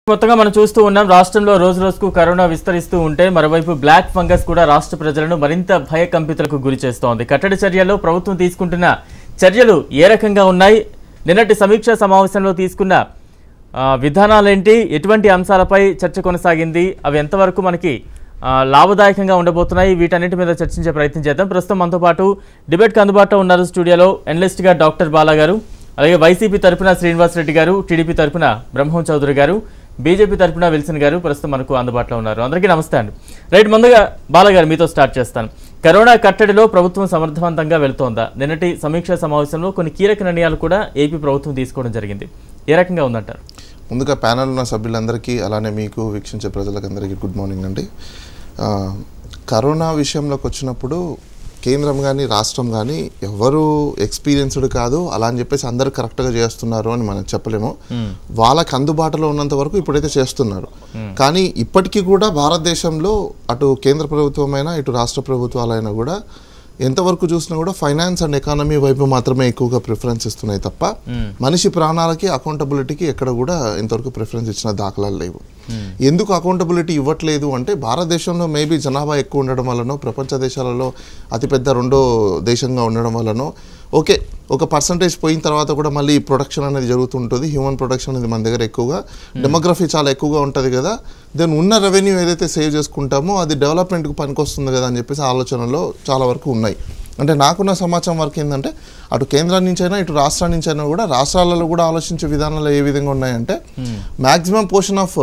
మొత్తంగా మనం చూస్తూ ఉన్నాం రాష్ట్రంలో రోజు రోజుకు కరోనా విస్తరిస్తూ ఉంటే మరోవైపు బ్లాక్ ఫంగస్ కూడా రాష్ట్ర ప్రజలను మరింత భయకంపితులకు గురి చేస్తోంది కట్టడి చర్యల్లో ప్రభుత్వం తీసుకుంటున్న చర్యలు ఏ రకంగా ఉన్నాయి నిన్నటి సమీక్షా సమావేశంలో తీసుకున్న ఆ, విధానాలేంటి ఎటువంటి అంశాలపై చర్చ కొనసాగింది అవి ఎంతవరకు మనకి ఆ, లాభదాయకంగా ఉండబోతున్నాయి వీటన్నిటి మీద చర్చించే ప్రయత్నం చేద్దాం ప్రస్తుతం మనతో పాటు డిబేట్కి అందుబాటులో ఉన్నారు స్టూడియోలో ఎనలిస్ట్గా డాక్టర్ బాలా గారు అలాగే వైసీపీ తరపున శ్రీనివాస్ రెడ్డి గారు టీడీపీ తరపున బ్రహ్మం చౌదరి గారు బీజేపీ తరపున విల్సన్ గారు ప్రస్తుతం మనకు అందుబాటులో ఉన్నారు అందరికీ నమస్తే అండి రైట్ ముందుగా బాలగారు మీతో స్టార్ట్ చేస్తాను కరోనా కట్టడిలో ప్రభుత్వం సమర్థవంతంగా వెళ్తోందా నిన్నటి సమీక్షా సమావేశంలో కొన్ని కీలక నిర్ణయాలు కూడా ఏపీ ప్రభుత్వం తీసుకోవడం జరిగింది ఏ రకంగా ఉందంటారు ముందుగా ప్యానల్ ఉన్న సభ్యులందరికీ అలానే మీకు వీక్షించే ప్రజలకందరికీ గుడ్ మార్నింగ్ అండి ఆ, కరోనా విషయంలోకి వచ్చినప్పుడు కేంద్రం కానీ రాష్ట్రం కానీ ఎవరు ఎక్స్పీరియన్స్డ్ కాదు అలా అని చెప్పేసి అందరు కరెక్ట్గా చేస్తున్నారు అని మనం చెప్పలేము వాళ్ళకి అందుబాటులో ఉన్నంత వరకు ఇప్పుడైతే చేస్తున్నారు కానీ ఇప్పటికీ కూడా భారతదేశంలో అటు కేంద్ర ప్రభుత్వమైనా ఇటు రాష్ట్ర ప్రభుత్వాలైనా కూడా ఎంతవరకు చూసినా కూడా ఫైనాన్స్ అండ్ ఎకానమీ వైపు మాత్రమే ఎక్కువగా ప్రిఫరెన్స్ ఇస్తున్నాయి తప్ప మనిషి ప్రాణాలకి అకౌంటబిలిటీకి ఎక్కడ కూడా ఇంతవరకు ప్రిఫరెన్స్ ఇచ్చిన దాఖలాలు లేవు ఎందుకు అకౌంటబిలిటీ ఇవ్వట్లేదు అంటే భారతదేశంలో మేబీ జనాభా ఎక్కువ ఉండడం వల్లనో ప్రపంచ దేశాలలో అతిపెద్ద రెండో దేశంగా ఉండడం వల్లనో ఓకే ఒక పర్సంటేజ్ పోయిన తర్వాత కూడా మళ్ళీ ప్రొడక్షన్ అనేది జరుగుతుంటుంది హ్యూమన్ ప్రొడక్షన్ అనేది మన దగ్గర ఎక్కువగా డెమోగ్రఫీ చాలా ఎక్కువగా ఉంటుంది కదా దెన్ ఉన్న రెవెన్యూ ఏదైతే సేవ్ చేసుకుంటామో అది డెవలప్మెంట్కి పనికొస్తుంది కదా అని చెప్పేసి ఆలోచనలో చాలా వరకు ఉన్నాయి అంటే నాకున్న సమాచారం వరకు ఏంటంటే అటు కేంద్రం నుంచైనా ఇటు రాష్ట్రాల నుంచైనా కూడా రాష్ట్రాలలో కూడా ఆలోచించే విధానాలు ఏ విధంగా ఉన్నాయంటే maximum portion of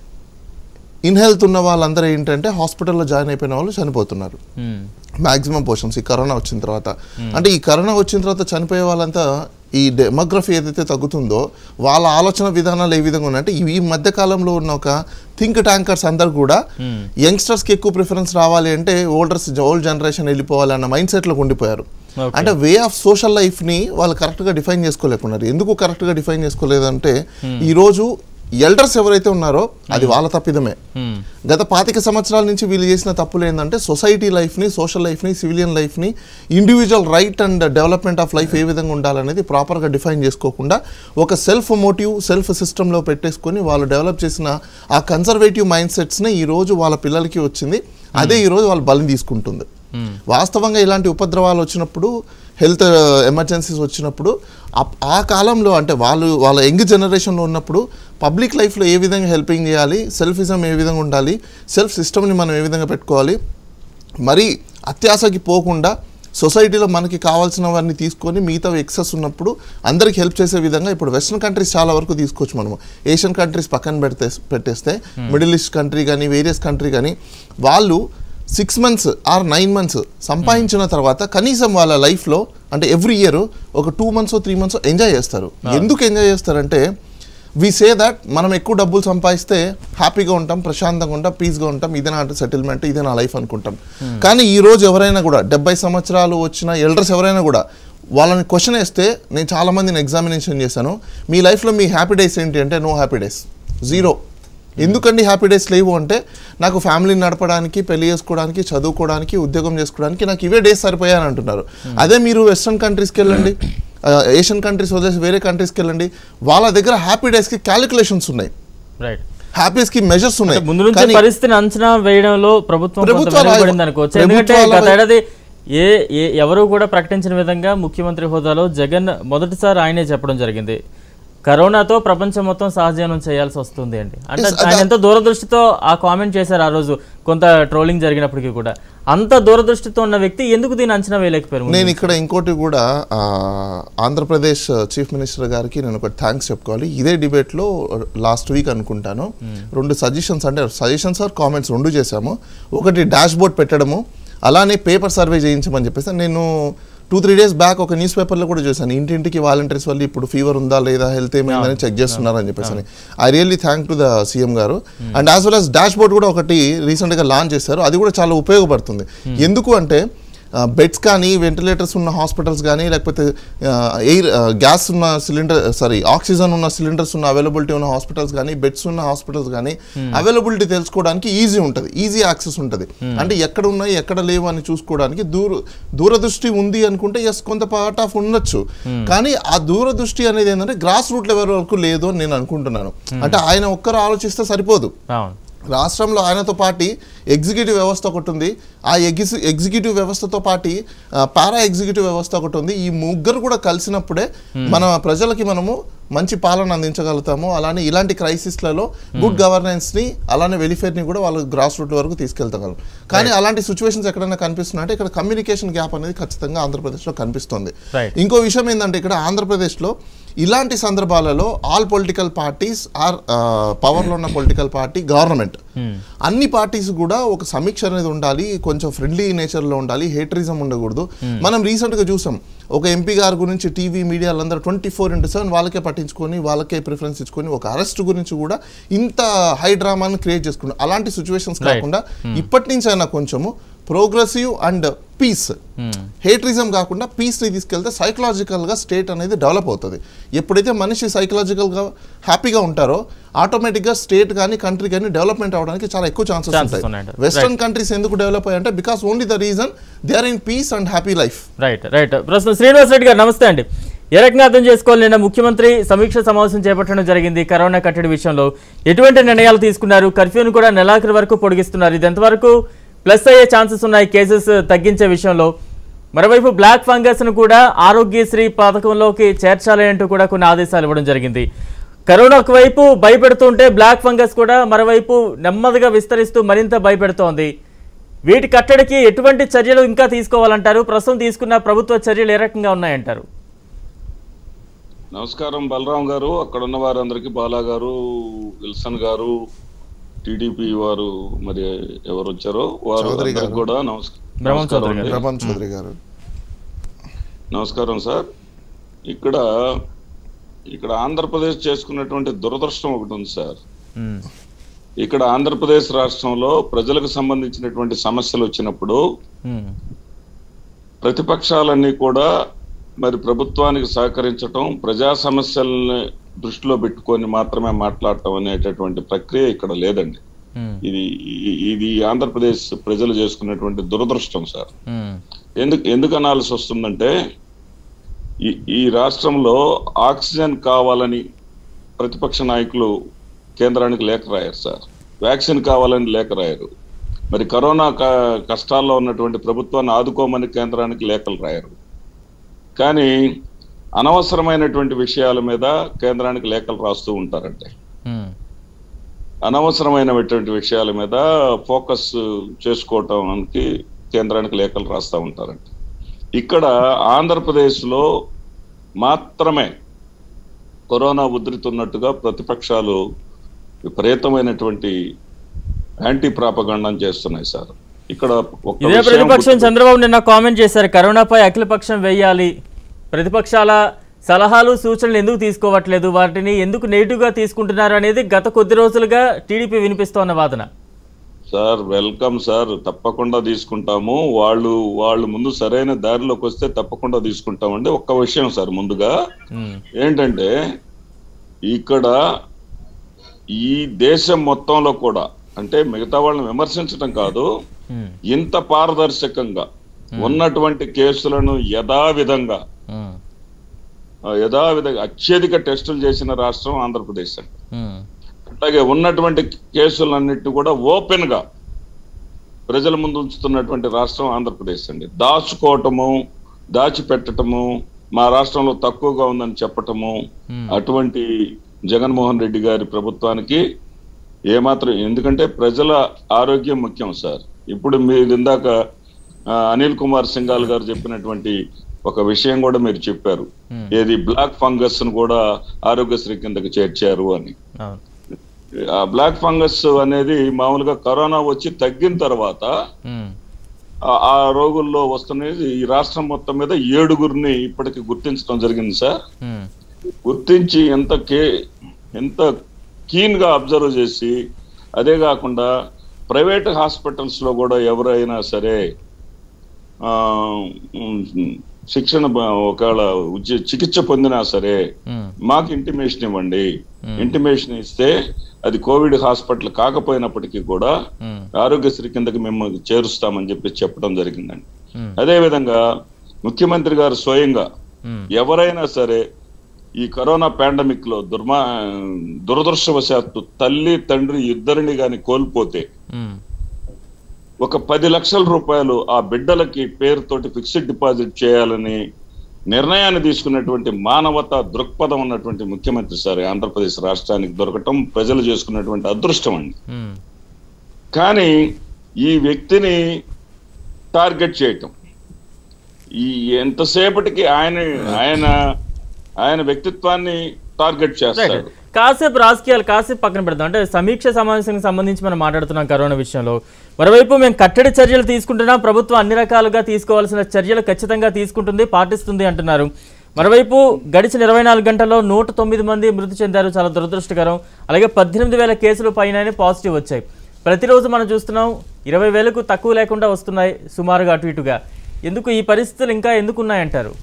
in health ఉన్న వాళ్ళందరూ ఏంటంటే హాస్పిటల్లో జాయిన్ అయిపోయిన వాళ్ళు చనిపోతున్నారు మ్యాక్సిమం పోర్షన్స్ ఈ కరోనా వచ్చిన తర్వాత అంటే ఈ కరోనా వచ్చిన తర్వాత చనిపోయే వాళ్ళంతా ఈ డెమోగ్రఫీ ఏదైతే తగ్గుతుందో వాళ్ళ ఆలోచన విధానాలు ఏ విధంగా ఉన్నాయంటే ఈ మధ్య కాలంలో ఉన్న ఒక థింక్ ట్యాంకర్స్ అందరు కూడా యంగ్స్టర్స్కి ఎక్కువ ప్రిఫరెన్స్ రావాలి అంటే ఓల్డర్స్ ఓల్డ్ జనరేషన్ వెళ్ళిపోవాలి అన్న మైండ్ సెట్లోకి ఉండిపోయారు Okay. అంటే వే ఆఫ్ సోషల్ లైఫ్ని వాళ్ళు కరెక్ట్గా డిఫైన్ చేసుకోలేకున్నారు ఎందుకు కరెక్ట్గా డిఫైన్ చేసుకోలేదంటే ఈరోజు ఎల్డర్స్ ఎవరైతే ఉన్నారో అది వాళ్ళ తప్పిదమే గత పాతిక సంవత్సరాల నుంచి వీళ్ళు చేసిన తప్పులు ఏంటంటే సొసైటీ లైఫ్ని సోషల్ లైఫ్ని సివిలియన్ లైఫ్ని individual right and development of life ఏ విధంగా ఉండాలనేది ప్రాపర్గా డిఫైన్ చేసుకోకుండా ఒక సెల్ఫ్ మోటివ్ సెల్ఫ్ సిస్టంలో పెట్టేసుకొని వాళ్ళు డెవలప్ చేసిన ఆ కన్సర్వేటివ్ మైండ్ సెట్స్ని ఈరోజు వాళ్ళ పిల్లలకి వచ్చింది అదే ఈరోజు వాళ్ళు బలం తీసుకుంటుంది వాస్తవంగా ఇలాంటి ఉపద్రవాలు వచ్చినప్పుడు హెల్త్ ఎమర్జెన్సీస్ వచ్చినప్పుడు అప్- ఆ కాలంలో అంటే వాళ్ళు వాళ్ళ యంగ్ జనరేషన్లో ఉన్నప్పుడు పబ్లిక్ లైఫ్లో ఏ విధంగా హెల్పింగ్ చేయాలి సెల్ఫిజం ఏ విధంగా ఉండాలి సెల్ఫ్ సిస్టమ్ని మనం ఏ విధంగా పెట్టుకోవాలి మరి అత్యాశకి పోకుండా సొసైటీలో మనకి కావాల్సినవన్నీ తీసుకొని మిగతా ఎక్సెస్ ఉన్నప్పుడు అందరికి హెల్ప్ చేసే విధంగా ఇప్పుడు వెస్ట్రన్ కంట్రీస్ చాలా వరకు తీసుకోవచ్చు మనము ఏషియన్ కంట్రీస్ పక్కన పెడితే పెట్టేస్తే మిడిల్ ఈస్ట్ కంట్రీ కానీ వేరియస్ కంట్రీ కానీ వాళ్ళు six months or nine months సంపాదించిన తర్వాత కనీసం వాళ్ళ లైఫ్లో అంటే ఎవ్రీ ఇయర్ ఒక two months three months enjoy చేస్తారు ఎందుకు ఎంజాయ్ చేస్తారంటే వి సే దట్ మనం ఎక్కువ డబ్బులు సంపాదిస్తే హ్యాపీగా ఉంటాం ప్రశాంతంగా ఉంటాం పీస్గా ఉంటాం ఇదే నా సెటిల్మెంట్ ఇదే నా లైఫ్ అనుకుంటాం కానీ ఈ రోజు ఎవరైనా కూడా డెబ్బై సంవత్సరాలు వచ్చిన ఎల్డర్స్ ఎవరైనా కూడా వాళ్ళని క్వశ్చన్ వేస్తే నేను చాలా మందిని ఎగ్జామినేషన్ చేశాను మీ లైఫ్లో మీ హ్యాపీ డేస్ ఏంటి అంటే నో హ్యాపీ డేస్ జీరో ఎందుకండి హ్యాపీ డేస్ లేవు అంటే నాకు ఫ్యామిలీని నడపడానికి పెళ్లి చేసుకోవడానికి చదువుకోవడానికి ఉద్యోగం చేసుకోవడానికి నాకు ఇవే డేస్ సరిపోయాయని అంటున్నారు అదే మీరు వెస్ట్రన్ కంట్రీస్కి వెళ్ళండి ఏషియన్ కంట్రీస్ వదిలేసి వేరే కంట్రీస్కి వెళ్ళండి వాళ్ళ దగ్గర హ్యాపీ డేస్కి క్యాలిక్యులేషన్స్ ఉన్నాయి రైట్ హ్యాపీస్కి మెజర్స్ ఉన్నాయి ముందు నుంచి కానీ పరిస్థితిని అంచనా వేయడంలో ప్రభుత్వం కొంత ప్రభుత్వాల- వెనుకబడింది అనుకోవచ్చు ఎందుకంటే ప్రభుత్వాల- గత ఏడాది ఏ ఏ ఎవరు కూడా ప్రకటించిన విధంగా ముఖ్యమంత్రి హోదాలో జగన్ మొదటిసారి ఆయనే చెప్పడం జరిగింది కరోనాతో ప్రపంచం మొత్తం సహజీవనం చేయాల్సి వస్తుంది అండి అంటే Yes, ఆయన ఎంతో దూరదృష్టితో ఆ కామెంట్ చేశారు ఆ రోజు కొంత ట్రోలింగ్ జరిగినప్పటికీ కూడా అంత దూరదృష్టితో ఉన్న వ్యక్తి ఎందుకు దీన్ని అంచనా వేయలేకపోయారు ముందు? నేను ఇక్కడ ఇంకోటి కూడా ఆ, ఆంధ్రప్రదేశ్ చీఫ్ మినిస్టర్ గారికి నేను ఒక థ్యాంక్స్ చెప్పుకోవాలి ఇదే డిబేట్లో లాస్ట్ వీక్ అనుకుంటాను రెండు సజెషన్స్ అంటే సజెషన్స్ ఆర్ కామెంట్స్ రెండు చేశాము ఒకటి డాష్ బోర్డ్ పెట్టడము అలానే పేపర్ సర్వే చేయించమని చెప్పేసి నేను టూ త్రీ డేస్ బ్యాక్ ఒక న్యూస్ పేపర్లో కూడా చూసాను ఇంటింటికి వాలంటీర్స్ వల్ల ఇప్పుడు ఫీవర్ ఉందా లేదా హెల్త్ ఏమైందని చెక్ చేస్తున్నారని చెప్పేసి I really thank to the CM గారు and as well as dashboard కూడా ఒకటి రీసెంట్గా లాంచ్ చేశారు అది కూడా చాలా ఉపయోగపడుతుంది ఎందుకు అంటే బెడ్స్ కానీ వెంటిలేటర్స్ ఉన్న హాస్పిటల్స్ కానీ లేకపోతే ఎయిర్ గ్యాస్ ఉన్న సిలిండర్ సారీ ఆక్సిజన్ ఉన్న సిలిండర్స్ ఉన్న అవైలబిలిటీ ఉన్న హాస్పిటల్స్ కానీ బెడ్స్ ఉన్న హాస్పిటల్స్ కానీ అవైలబిలిటీ తెలుసుకోవడానికి ఈజీ ఉంటుంది ఈజీ యాక్సెస్ ఉంటుంది అంటే ఎక్కడ ఉన్నాయి ఎక్కడ లేవు అని చూసుకోవడానికి దూర దూరదృష్టి ఉంది అనుకుంటే ఎస్ కొంత పార్ట్ ఆఫ్ ఉండొచ్చు కానీ ఆ దూరదృష్టి అనేది ఏంటంటే గ్రాస్ రూట్ లెవెల్ వరకు లేదు అని నేను అనుకుంటున్నాను అంటే ఆయన ఒక్కరు ఆలోచిస్తే సరిపోదు అవును రాష్ట్రంలో ఆయనతో పాటి ఎగ్జిక్యూటివ్ వ్యవస్థ ఒకటి ఉంది ఆ ఎగ్జి ఎగ్జిక్యూటివ్ వ్యవస్థతో పాటి పారా ఎగ్జిక్యూటివ్ వ్యవస్థ ఒకటి ఉంది ఈ ముగ్గురు కూడా కలిసినప్పుడే మన ప్రజలకి మనము మంచి పాలన అందించగలుగుతాము అలానే ఇలాంటి క్రైసిస్లలో గుడ్ గవర్నెన్స్ని అలానే వెలిఫేర్ని కూడా వాళ్ళు గ్రాస్ రూట్ వరకు తీసుకెళ్తగలం కానీ అలాంటి సిచ్యువేషన్స్ ఎక్కడైనా కనిపిస్తున్నాయంటే ఇక్కడ కమ్యూనికేషన్ గ్యాప్ అనేది ఖచ్చితంగా ఆంధ్రప్రదేశ్లో కనిపిస్తుంది Right. ఇంకో విషయం ఏంటంటే ఇక్కడ ఆంధ్రప్రదేశ్లో ఇలాంటి సందర్భాలలో ఆల్ పొలిటికల్ పార్టీస్ ఆర్ పవర్లో ఉన్న పొలిటికల్ పార్టీ గవర్నమెంట్ అన్ని పార్టీస్ కూడా ఒక సమీక్ష అనేది ఉండాలి కొంచెం ఫ్రెండ్లీ నేచర్లో ఉండాలి హేటరిజం ఉండకూడదు మనం రీసెంట్గా చూసాం ఒక ఎంపీ గారి గురించి టీవీ మీడియాలందరూ ట్వంటీ ఫోర్ ఇంటూ సెవెన్ వాళ్ళకే పట్టించుకొని వాళ్ళకే ప్రిఫరెన్స్ ఇచ్చుకొని ఒక అరెస్ట్ గురించి కూడా ఇంత హై డ్రామాని క్రియేట్ చేసుకున్నారు అలాంటి సిచ్యువేషన్స్ Right. కాకుండా ఇప్పటి నుంచి అయినా కొంచెము ప్రోగ్రెసివ్ అండ్ పీస్ హేట్రిజం కాకుండా పీస్ని తీసుకెళ్తే సైకలాజికల్గా స్టేట్ అనేది డెవలప్ అవుతుంది ఎప్పుడైతే మనిషి సైకలాజికల్గా హ్యాపీగా ఉంటారో ఆటోమేటిక్గా స్టేట్ కానీ కంట్రీ కానీ డెవలప్మెంట్ అవడానికి చాలా ఎక్కువ ఛాన్సెస్ Chances ఉంటాయి ఉన్నాయంట. వెస్ట్రన్ కంట్రీస్ ఎందుకు డెవలప్ అయ్యాయంటే because only the reason they are in peace and happy life right right ప్రస్తుతం శ్రీనివాస్ రెడ్డి గారు నమస్తే అండి ఏ రకంగా అర్థం చేసుకోవాలి నిన్న ముఖ్యమంత్రి సమీక్ష సమావేశం చేపట్టడం జరిగింది కరోనా కట్టడి విషయంలో ఎటువంటి నిర్ణయాలు తీసుకున్నారు కర్ఫ్యూను కూడా నెలాఖరు వరకు పొడిగిస్తున్నారు ఇది ఎంతవరకు ప్లస్ అయ్యే ఛాన్సెస్ ఉన్నాయి కేసెస్ తగ్గించే విషయంలో మరోవైపు బ్లాక్ ఫంగస్ ను కూడా ఆరోగ్యశ్రీ పథకంలోకి చేర్చాలి అంటూ కూడా కొన్ని ఆదేశాలు ఇవ్వడం జరిగింది కరోనా ఒకవైపు భయపెడుతుంటే బ్లాక్ ఫంగస్ కూడా మరోవైపు నెమ్మదిగా విస్తరిస్తూ మరింత భయపెడుతోంది వీటి కట్టడికి ఎటువంటి చర్యలు ఇంకా తీసుకోవాలంటారు ప్రస్తుతం తీసుకున్న ప్రభుత్వ చర్యలు ఏ రకంగా ఉన్నాయంటారు నమస్కారం బలరాం గారు అక్కడ ఉన్న వారందరికీ బాలా గారు విల్సన్ గారు టీడీపీ వారు మరి ఎవరు వచ్చారో వారు చౌదరి గారు. అందరికీ కూడా నమస్- బ్రహ్మం నమస్కారం చౌదరి అండి. గారు. రమణ్ చౌదరి గారు నమస్కారం సార్ ఇక్కడ ఇక్కడ ఆంధ్రప్రదేశ్ చేసుకున్నటువంటి దురదృష్టం ఒకటి ఉంది సార్ ఉమ్, ఇక్కడ ఆంధ్రప్రదేశ్ రాష్ట్రంలో ప్రజలకు సంబంధించినటువంటి సమస్యలు వచ్చినప్పుడు ఉమ్, ప్రతిపక్షాలన్నీ కూడా మరి ప్రభుత్వానికి సహకరించటం ప్రజా సమస్యల్ని దృష్టిలో పెట్టుకొని మాత్రమే మాట్లాడటం అనేటటువంటి ప్రక్రియ ఇక్కడ లేదండి ఉమ్, ఇది ఈ- ఇది ఆంధ్రప్రదేశ్ ప్రజలు చేసుకున్నటువంటి దురదృష్టం సార్ ఉమ్, ఎందుకు ఎందుకు అనాల్సి వస్తుందంటే ఈ ఈ రాష్ట్రంలో ఆక్సిజన్ కావాలని ప్రతిపక్ష నాయకులు కేంద్రానికి లేఖ రాయారు సార్ వ్యాక్సిన్ కావాలని లేఖ రాయరు మరి కరోనా క- కష్టాల్లో ఉన్నటువంటి ప్రభుత్వాన్ని ఆదుకోమని కేంద్రానికి లేఖలు రాయరు కానీ అనవసరమైనటువంటి విషయాల మీద కేంద్రానికి లేఖలు రాస్తూ ఉంటారంటే ఉమ్, అనవసరమైనటువంటి విషయాల మీద ఫోకస్ చేసుకోవటానికి కేంద్రానికి లేఖలు రాస్తూ ఉంటారంట ఇక్కడ ఆంధ్రప్రదేశ్లో మాత్రమే కరోనా ఉధృతున్నట్టుగా ప్రతిపక్షాలు విపరీతమైనటువంటి యాంటీ ప్రాపగండం చేస్తున్నాయి సార్ ఇక్కడ ఒక్క ఇదే విషయం ప్రతిపక్షం గుర్తు- చంద్రబాబు నిన్న కామెంట్ చేశారు కరోనాపై అఖిలపక్షం వేయాలి ప్రతిపక్షాల సలహాలు సూచనలు ఎందుకు తీసుకోవట్లేదు వాటిని ఎందుకు నెగిటివ్గా తీసుకుంటున్నారు అనేది గత కొద్ది రోజులుగా టీడీపీ వినిపిస్తోన్న వాదన సార్ వెల్కమ్ సార్ తప్పకుండా తీసుకుంటాము వాళ్ళు వాళ్ళు ముందు సరైన దారిలోకి వస్తే తప్పకుండా తీసుకుంటామండి ఒక్క విషయం సార్ ముందుగా ఉమ్, ఏంటంటే ఇక్కడ ఈ దేశం మొత్తంలో కూడా అంటే మిగతా వాళ్ళని విమర్శించడం కాదు ఉమ్, ఇంత పారదర్శకంగా ఉన్నటువంటి కేసులను యథావిధంగా ఉమ్, ఆ, యథావిధంగా అత్యధిక టెస్టులు చేసిన రాష్ట్రం ఆంధ్రప్రదేశ్ అండి ఉమ్, అట్లాగే ఉన్నటువంటి కేసులన్నిటి కూడా ఓపెన్ గా ప్రజల ముందు ఉంచుతున్నటువంటి రాష్ట్రం ఆంధ్రప్రదేశ్ అండి దాచుకోవటము దాచిపెట్టటము మా రాష్ట్రంలో తక్కువగా ఉందని చెప్పటము Hmm. అటువంటి జగన్మోహన్ రెడ్డి గారి ప్రభుత్వానికి ఏమాత్రం ఎందుకంటే ప్రజల ఆరోగ్యం ముఖ్యం సార్ ఇప్పుడు మీరు ఇందాక ఆ, అనిల్ కుమార్ సింగాల్ గారు చెప్పినటువంటి ఒక విషయం కూడా మీరు చెప్పారు Hmm. ఏది బ్లాక్ ఫంగస్ ను కూడా ఆరోగ్యశ్రీ కిందకి చేర్చారు అని అవును ఆ బ్లాక్ ఫంగస్ అనేది మామూలుగా కరోనా వచ్చి తగ్గిన తర్వాత ఉమ్, ఆ- ఆ రోగుల్లో వస్తున్నది ఈ రాష్ట్రం మొత్తం మీద ఏడుగురిని ఇప్పటికి గుర్తించడం జరిగింది సార్ ఉమ్, గుర్తించి ఎంత కే ఎంత కీన్ గా అబ్జర్వ్ చేసి అదే కాకుండా ప్రైవేట్ హాస్పిటల్స్ లో కూడా ఎవరైనా సరే ఆ, ఉమ్, శిక్షణ బ- ఒకవేళ ఉచి- చికిత్స పొందినా సరే ఉమ్, మాకు ఇంటిమేషన్ ఇవ్వండి ఇంటిమేషన్ ఇస్తే అది కోవిడ్ హాస్పిటల్ కాకపోయినప్పటికీ కూడా ఉమ్, ఆరోగ్యశ్రీ కిందకి మేము చేరుస్తామని చెప్పి చెప్పడం జరిగిందండి ఉమ్, అదే విధంగా ముఖ్యమంత్రి గారు స్వయంగా ఉమ్, ఎవరైనా సరే ఈ కరోనా పాండమిక్ లో దుర్మా దురదృష్టవశాత్తు తల్లి తండ్రి ఇద్దరిని గాని కోల్పోతే ఉమ్, ఒక పది లక్షల రూపాయలు ఆ బిడ్డలకి పేరుతోటి ఫిక్స్డ్ డిపాజిట్ చేయాలని నిర్ణయాన్ని తీసుకున్నటువంటి మానవత దృక్పథం ఉన్నటువంటి ముఖ్యమంత్రి సార్ ఆంధ్రప్రదేశ్ రాష్ట్రానికి దొరకటం ప్రజలు చేసుకున్నటువంటి అదృష్టం అండి ఉమ్, కానీ ఈ వ్యక్తిని టార్గెట్ చేయటం ఈ ఎంతసేపటికి ఆయన ఆయన ఆయన వ్యక్తిత్వాన్ని టార్గెట్ చేస్తాడు రైట్ కాసేపు రాజకీయాలు కాసేపు పక్కన పెడతాం అంటే సమీక్ష సమావేశానికి సంబంధించి మనం మాట్లాడుతున్నాం కరోనా విషయంలో మరోవైపు మేము కట్టడి చర్యలు తీసుకుంటున్నాం ప్రభుత్వం అన్ని రకాలుగా తీసుకోవాల్సిన చర్యలు ఖచ్చితంగా తీసుకుంటుంది పాటిస్తుంది అంటున్నారు మరోవైపు గడిచిన ఇరవై నాలుగు గంటల్లో నూట తొమ్మిది మంది మృతి చెందారు చాలా దురదృష్టకరం అలాగే పద్దెనిమిది వేల కేసులు పైన పాజిటివ్ వచ్చాయి ప్రతిరోజు మనం చూస్తున్నాం ఇరవై వేలకు తక్కువ లేకుండా వస్తున్నాయి సుమారుగా అటు ఇటుగా ఎందుకు ఈ పరిస్థితులు ఇంకా ఎందుకు ఉన్నాయంటారు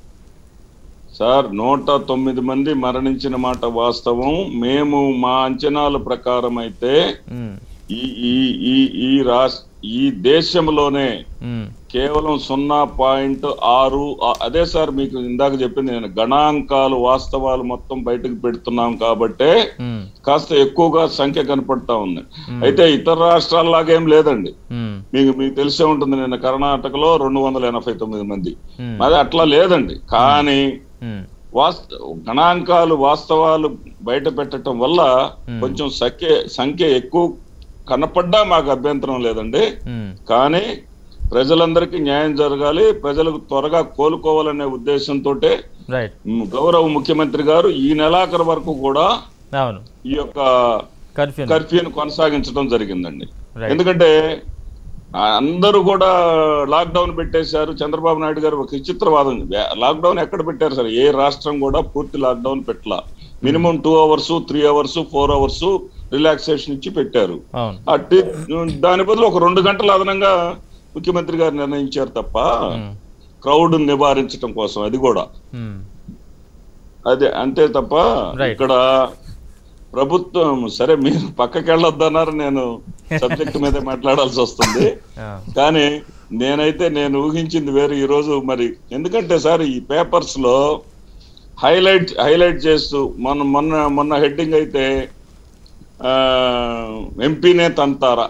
సార్ నూట తొమ్మిది మంది మరణించిన మాట వాస్తవం మేము మా అంచనాల ప్రకారం అయితే ఉమ్, ఈ ఈ ఈ ఈ రాష్ట్ర ఈ దేశంలోనే ఉమ్, కేవలం సున్నా పాయింట్ ఆరు ఆ- అదే సార్ మీకు ఇందాక చెప్పింది నేను గణాంకాలు వాస్తవాలు మొత్తం బయటకు పెడుతున్నాం కాబట్టే ఉమ్, కాస్త ఎక్కువగా సంఖ్య కనపడతా ఉంది అయితే ఇతర రాష్ట్రాల్లాగేం లేదండి ఉమ్, మీకు మీకు తెలిసే ఉంటుంది నిన్న కర్ణాటకలో రెండు వందల ఎనభై తొమ్మిది మంది ఉమ్, అది అట్లా లేదండి కానీ ఉమ్, వాస్త గణాంకాలు వాస్తవాలు బయట పెట్టడం వల్ల కొంచెం సంఖ్య సంఖ్య ఎక్కువ కనపడ్డా మాకు అభ్యంతరం లేదండి ఉమ్, కానీ ప్రజలందరికీ న్యాయం జరగాలి ప్రజలకు త్వరగా కోలుకోవాలనే ఉద్దేశంతో రైట్ గౌరవ ముఖ్యమంత్రి గారు ఈ నెలాఖరు వరకు కూడా అవును ఈ యొక్క కర్ఫ్యూ కర్ఫ్యూని కొనసాగించడం జరిగిందండి Right. ఎందుకంటే ఆ, అందరూ కూడా లాక్డౌన్ పెట్టేశారు చంద్రబాబు నాయుడు గారు ఒక విచిత్రవాదం లాక్డౌన్ ఎక్కడ పెట్టారు సార్ ఏ రాష్ట్రం కూడా పూర్తి లాక్డౌన్ పెట్టలా minimum two hours three hours four hours relaxation ఇచ్చి పెట్టారు అవును ఆ టి- దాని బదులు ఒక రెండు గంటల అదనంగా ముఖ్యమంత్రి గారు నిర్ణయించారు తప్ప క్రౌడ్ నివారించడం కోసం అది కూడా ఉమ్, అదే అంతే తప్ప Right. ఇక్కడ ప్రభుత్వం సరే మీరు పక్కకి వెళ్ళొద్దన్నారు నేను సబ్జెక్ట్ మీద మాట్లాడాల్సి వస్తుంది ఆ, కానీ నేనైతే నేను ఊహించింది వేరు ఈ రోజు మరి ఎందుకంటే సార్ ఈ పేపర్స్ లో హైలైట్ హైలైట్ చేస్తూ మొన్న మొన్న మొన్న హెడ్డింగ్ అయితే ఆ, ఎంపీనే తంతారా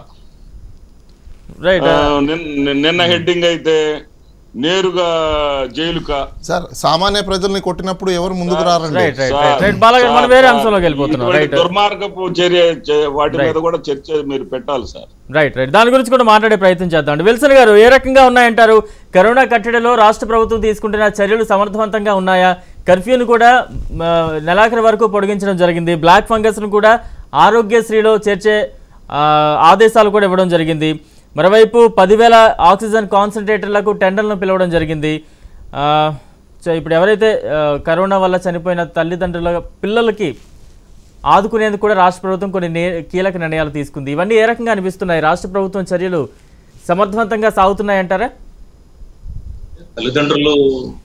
రైట్ ఆ, నిన్న నిన్న హెడ్డింగ్ అయితే నేరుగా జైలుకా సార్ సామాన్య ప్రజల్ని కొట్టినప్పుడు ఎవరు ముందుకు రారండి right right sir, right right బాలగారు మనం వేరే సార్, అంశంలోకి వెళ్ళిపోతున్నాం ఇటువంటి రైట్ దుర్మార్గపు చర్య చే- వాటి మీద కూడా చర్చ మీరు పెట్టాలి సార్ రైట్ రైట్ దాని గురించి కూడా మాట్లాడే ప్రయత్నం చేద్దాం విల్సన్ గారు ఏ రకంగా ఉన్నాయంటారు కరోనా కట్టడిలో రాష్ట్ర ప్రభుత్వం తీసుకుంటున్న చర్యలు సమర్థవంతంగా ఉన్నాయా కర్ఫ్యూను కూడా మ, నెలాఖరు వరకు పొడిగించడం జరిగింది బ్లాక్ ఫంగస్ను కూడా ఆరోగ్యశ్రీలో చేర్చే ఆ, ఆదేశాలు కూడా ఇవ్వడం జరిగింది మరోవైపు పదివేల ఆక్సిజన్ కాన్సన్ట్రేటర్లకు టెండర్లను పిలవడం జరిగింది ఆ, సో ఇప్పుడు ఎవరైతే ఆ, కరోనా వల్ల చనిపోయిన తల్లిదండ్రుల పిల్లలకి ఆదుకునేందుకు కూడా రాష్ట్ర ప్రభుత్వం కొన్ని నే- కీలక నిర్ణయాలు తీసుకుంది ఇవన్నీ ఏ రకంగా అనిపిస్తున్నాయి రాష్ట్ర ప్రభుత్వం చర్యలు సమర్థవంతంగా సాగుతున్నాయంటారా తల్లిదండ్రులు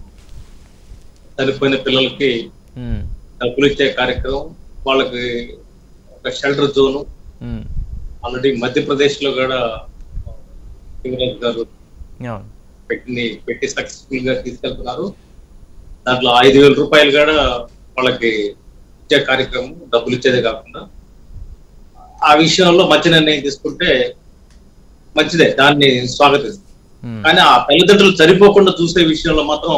చనిపోయిన పిల్లలకి ఉమ్, డబ్బులు ఇచ్చే కార్యక్రమం వాళ్ళకి ఒక shelter zone um, already Madhya Pradesh లో కూడా యువరాజ్ గారు అవును పెట్టి పెట్టి సక్సెస్ఫుల్ గా తీసుకెళ్తున్నారు దాంట్లో ఐదు వేల రూపాయలు కూడా వాళ్ళకి ఇచ్చే కార్యక్రమం డబ్బులు ఇచ్చేదే కాకుండా ఆ విషయంలో మంచి నిర్ణయం తీసుకుంటే మంచిదే దాన్ని స్వాగతిస్తాం ఉమ్, కానీ ఆ తల్లిదండ్రులు సరిపోకుండా చూసే విషయంలో మాత్రం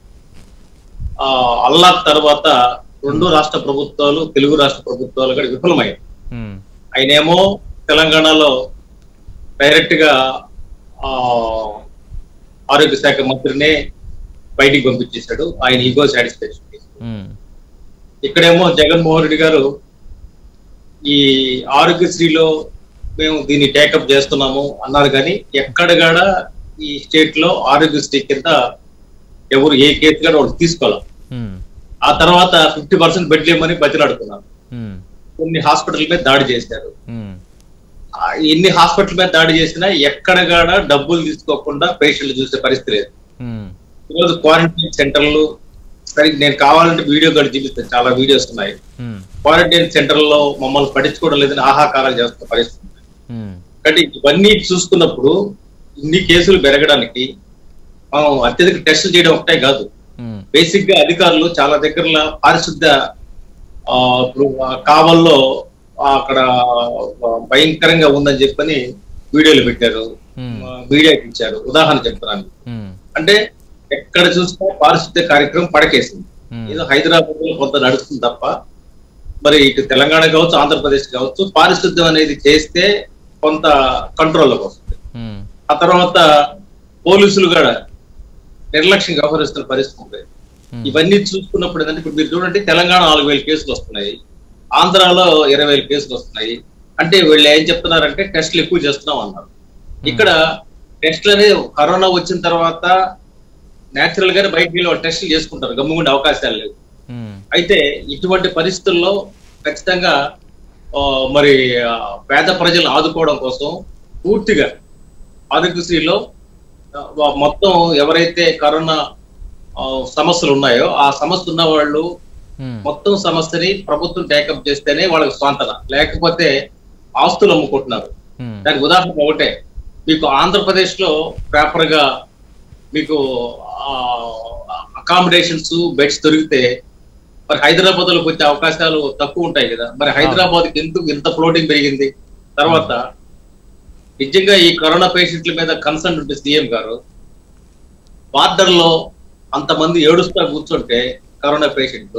ఆ అల్లా తర్వాత రెండు రాష్ట్ర ప్రభుత్వాలు తెలుగు రాష్ట్ర ప్రభుత్వాలు కూడా విఫలమయ్యాయి ఉమ్, ఆయనేమో తెలంగాణలో డైరెక్ట్ గా ఆ ఆరోగ్య శాఖ మంత్రినే బయటికి పంపించేశాడు ఆయన ఈగో సాటిస్ఫాక్షన్ ఉమ్, ఇక్కడేమో జగన్మోహన్ రెడ్డి గారు ఈ ఆరోగ్యశ్రీలో మేము దీన్ని టేకప్ చేస్తున్నాము అన్నారు కానీ ఎక్కడ కూడా ఈ స్టేట్ లో ఆరోగ్యశ్రీ కింద ఎవరు ఏ కేసు కూడా వాళ్ళు తీసుకోవాలి ఉమ్, ఆ తర్వాత ఫిఫ్టీ పర్సెంట్ బెడ్ లేమని బతిలాడుతున్నారు ఉమ్, కొన్ని హాస్పిటల్ మీద దాడి చేశారు ఉమ్, ఆ, ఎన్ని హాస్పిటల్ మీద దాడి చేసినా ఎక్కడ కూడా డబ్బులు తీసుకోకుండా పేషెంట్లు చూసే పరిస్థితి లేదు ఉమ్, ఈరోజు క్వారంటైన్ సెంటర్లు సరే నేను కావాలంటే వీడియో కూడా చూపిస్తాను చాలా వీడియోస్ ఉన్నాయి ఉమ్, క్వారంటైన్ సెంటర్లో మమ్మల్ని పట్టించుకోవడం లేదని ఆహాకారాలు చేస్తున్న పరిస్థితి ఉంది. ఉమ్, కాబట్టి ఇవన్నీ చూసుకున్నప్పుడు ఇన్ని కేసులు పెరగడానికి మనం అత్యధిక టెస్టులు చేయడం ఒకటే కాదు ఉమ్, బేసిక్ గా అధికారులు చాలా దగ్గరలో పారిశుద్ధ ఆ, ఇప్పుడు ఆ కావల్లో ఆ అక్కడ ఆ, భయంకరంగా ఉందని చెప్పని వీడియోలు పెట్టారు ఉమ్, ఆ, మీడియాకి ఇచ్చారు ఉదాహరణ చెప్తున్నాను ఉమ్, అంటే ఎక్కడ చూసినా పారిశుద్ధ కార్యక్రమం పడకేసింది ఉమ్, ఏదో హైదరాబాద్ లో కొంత నడుస్తుంది తప్ప మరి ఇటు తెలంగాణ కావచ్చు ఆంధ్రప్రదేశ్ కావచ్చు పారిశుద్ధ్యం అనేది చేస్తే కొంత కంట్రోల్లోకి వస్తుంది ఉమ్, ఆ తర్వాత పోలీసులు కూడా నిర్లక్ష్యం వ్యవహరిస్తున్న పరిస్థితి ఉంది ఉమ్, ఇవన్నీ చూసుకున్నప్పుడు ఏంటంటే ఇప్పుడు మీరు చూడండి తెలంగాణ నాలుగు వేల కేసులు వస్తున్నాయి ఆంధ్రాలో ఇరవై వేల కేసులు వస్తున్నాయి అంటే వీళ్ళు ఏం చెప్తున్నారంటే టెస్టులు ఎక్కువ చేస్తున్నాం అన్నారు ఇక్కడ టెస్టులు అనేది కరోనా వచ్చిన తర్వాత నేచురల్ గానే బయటికి వెళ్ళి వాళ్ళు టెస్టులు చేసుకుంటారు గమ్ముగుండే అవకాశాలు లేవు ఉమ్, అయితే ఇటువంటి పరిస్థితుల్లో ఖచ్చితంగా ఆ, మరి ఆ, పేద ప్రజలను ఆదుకోవడం కోసం పూర్తిగా ఆరోగ్యశ్రీలో ఆ, వా- మొత్తం ఎవరైతే కరోనా ఆ, సమస్యలు ఉన్నాయో ఆ సమస్య ఉన్న వాళ్ళు ఉమ్, మొత్తం సమస్యని ప్రభుత్వం టేకప్ చేస్తేనే వాళ్ళకి స్వాంతన లేకపోతే ఆస్తులు అమ్ముకుంటున్నారు ఉమ్, దానికి ఉదాహరణ ఒకటే మీకు ఆంధ్రప్రదేశ్ లో ప్రాపర్ గా మీకు అకామిడేషన్స్ బెడ్స్ దొరికితే మరి హైదరాబాద్ లోకి వచ్చే అవకాశాలు తక్కువ ఉంటాయి కదా మరి హైదరాబాద్ కి ఎందుకు ఇంత ఫ్లోటింగ్ పెరిగింది తర్వాత నిజంగా ఈ కరోనా పేషెంట్ల మీద కన్సర్న్ ఉంటే సీఎం గారు బార్డర్ లో అంతమంది ఏడుస్తా కూర్చుంటే కరోనా పేషెంట్లు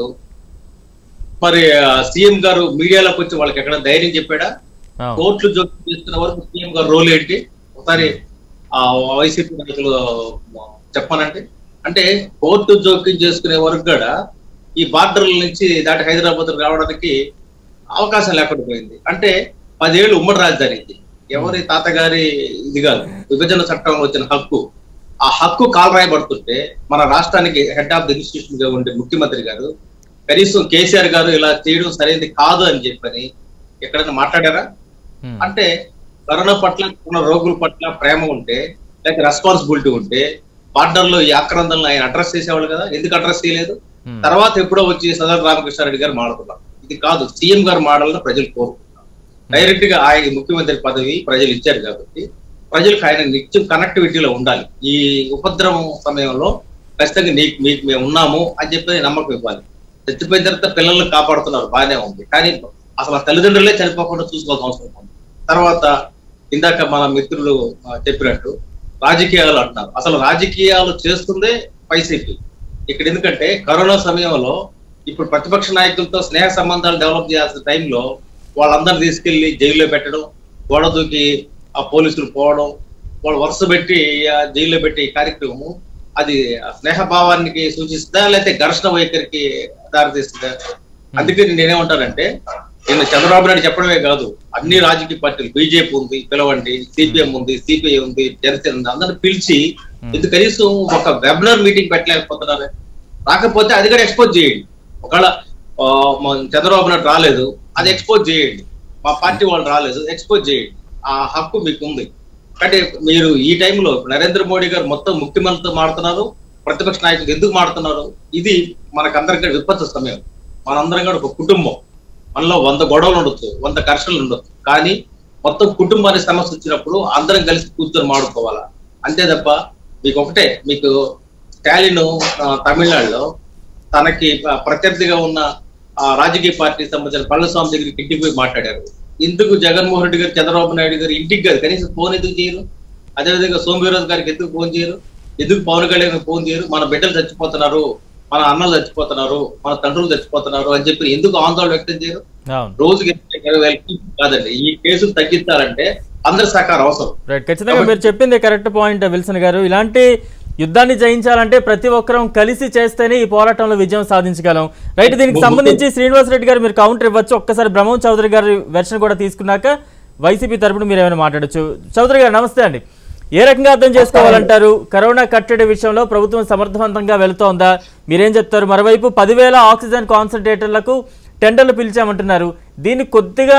మరి సీఎం గారు మీడియాలోకి వచ్చి వాళ్ళకి ఎక్కడ ధైర్యం చెప్పాడా అవును. కోర్టులు జోక్యం చేస్తున్న వరకు సీఎం గారు రోల్ ఏంటి ఒకసారి ఆ వైసీపీ నాయకులు చెప్పానంటే అంటే కోర్టు జోక్యం చేసుకునే వరకు కూడా ఈ బార్డర్ల నుంచి దాటి హైదరాబాద్ రావడానికి అవకాశం లేకుండా పోయింది అంటే పదేళ్ళు ఉమ్మడి రాజధాని ఇది ఎవరి తాతగారి ఇది కాదు విభజన చట్టంలో వచ్చిన హక్కు ఆ హక్కు కాలరాయబడుతుంటే మన రాష్ట్రానికి హెడ్ ఆఫ్ ది ఇన్స్టిట్యూషన్ గా ఉండే ముఖ్యమంత్రి గారు కనీసం కేసీఆర్ గారు ఇలా చేయడం సరైనది కాదు అని చెప్పని ఎక్కడైనా మాట్లాడారా ఉమ్, అంటే కరోనా పట్ల ఉన్న రోగుల పట్ల ప్రేమ ఉంటే లేక రెస్పాన్సిబిలిటీ ఉంటే బార్డర్ లో ఈ ఆక్రందనలు ఆయన అడ్రస్ చేసేవాళ్ళు కదా ఎందుకు అడ్రస్ చేయలేదు ఉమ్, తర్వాత ఎప్పుడో వచ్చి సదర్ రామకృష్ణారెడ్డి గారు మాడుతున్నారు ఇది కాదు సీఎం గారు మాడాలని ప్రజలు కోరుకుంటున్నారు డైరెక్ట్ గా ఆయన ముఖ్యమంత్రి పదవి ప్రజలు ఇచ్చారు కాబట్టి ప్రజలకు ఆయన నిత్యం కనెక్టివిటీలో ఉండాలి ఈ ఉపద్రవం సమయంలో ఖచ్చితంగా నీకు మీకు మేము ఉన్నాము అని చెప్పి నమ్మకం ఇవ్వాలి చచ్చిపోయిన తర్వాత పిల్లల్ని కాపాడుతున్నారు బాగానే ఉంది కానీ అసలు ఆ తల్లిదండ్రులే చనిపోకుండా చూసుకోవాల్సిన అవసరం ఉంది తర్వాత ఇందాక మన మిత్రులు ఆ, చెప్పినట్టు రాజకీయాలు అంటున్నారు అసలు రాజకీయాలు చేస్తుందే వైసీపీ ఇక్కడ ఎందుకంటే కరోనా సమయంలో ఇప్పుడు ప్రతిపక్ష నాయకులతో స్నేహ సంబంధాలు డెవలప్ చేయాల్సిన టైంలో వాళ్ళందరినీ తీసుకెళ్లి జైల్లో పెట్టడం గోడ దూకి ఆ పోలీసులు పోవడం వాళ్ళు వరుస పెట్టి ఆ జైల్లో పెట్టి ఈ కార్యక్రమం అది ఆ స్నేహభావానికి సూచిస్తుందా లేకపోతే ఘర్షణ వైఖరికి దారితీస్తుందా అందుకే నేనేమంటానంటే నేను చంద్రబాబు నాయుడు చెప్పడమే కాదు అన్ని రాజకీయ పార్టీలు బీజేపీ ఉంది పిలవండి సిపిఎం ఉంది సిపిఐ ఉంది జనసేన ఉంది అందరిని పిలిచి ఇది కనీసం ఒక వెబినార్ మీటింగ్ పెట్టలేకపోతున్నారు రాకపోతే అది కూడా ఎక్స్పోజ్ చేయండి ఒకవేళ ఆ, మన చంద్రబాబు నాయుడు రాలేదు అది ఎక్స్పోజ్ చేయండి మా పార్టీ వాళ్ళు రాలేదు ఎక్స్పోజ్ చేయండి ఆ హక్కు మీకు ఉంది అంటే మీరు ఈ టైంలో నరేంద్ర మోడీ గారు మొత్తం ముఖ్యమంత్రితో మాడుతున్నారు ప్రతిపక్ష నాయకులు ఎందుకు మాడుతున్నారు ఇది మనకందరికీ విపత్తు సమయం మనందరం కూడా ఒక కుటుంబం మనలో వంద గొడవలు ఉండొచ్చు వంద ఘర్షణలు ఉండొచ్చు కానీ మొత్తం కుటుంబానికి సమస్య వచ్చినప్పుడు అందరం కలిసి కూర్చొని మాడుకోవాలా అంతే తప్ప మీకు ఒకటే మీకు స్టాలిన్ ఆ, తమిళనాడులో తనకి ప- ప్రత్యర్థిగా ఉన్న ఆ రాజకీయ పార్టీకి సంబంధించిన పళనిస్వామి దగ్గరికి ఇంటికి పోయి మాట్లాడారు ఎందుకు జగన్మోహన్ రెడ్డి గారు చంద్రబాబు నాయుడు గారు ఇంటికి గారు కనీసం ఫోన్ ఎందుకు చేయరు అదేవిధంగా సోమవీరాజు గారికి ఎందుకు ఫోన్ చేయరు ఎందుకు పవన్ కళ్యాణ్ ఫోన్ చేయరు మన బిడ్డలు చచ్చిపోతున్నారు మన అన్నలు చచ్చిపోతున్నారు మన తండ్రులు చచ్చిపోతున్నారు అని చెప్పి ఎందుకు ఆందోళన వ్యక్తం చేయరు అవును రోజుకి ఇరవై వేల కేసులు కాదండి ఈ కేసులు తగ్గించాలంటే అందరి సహకారం అవసరం రైట్ ఖచ్చితంగా మీరు చెప్పింది కరెక్ట్ పాయింట్ విల్సన్ గారు ఇలాంటి యుద్ధాన్ని జయించాలంటే ప్రతి ఒక్కరం కలిసి చేస్తేనే ఈ పోరాటంలో విజయం సాధించగలం రైట్ దీనికి సంబంధించి శ్రీనివాస్ రెడ్డి గారు మీరు కౌంటర్ ఇవ్వచ్చు ఒక్కసారి బ్రహ్మం చౌదరి గారి వెర్షన్ కూడా తీసుకున్నాక వైసీపీ తరపున మీరు ఏమైనా మాట్లాడచ్చు చౌదరి గారు నమస్తే అండి ఏ రకంగా అర్థం చేసుకోవాలంటారు కరోనా కట్టడి విషయంలో ప్రభుత్వం సమర్థవంతంగా వెళుతోందా మీరేం చెప్తారు మరోవైపు పదివేల ఆక్సిజన్ కాన్సన్ట్రేటర్లకు టెండర్లు పిలిచామంటున్నారు దీన్ని కొద్దిగా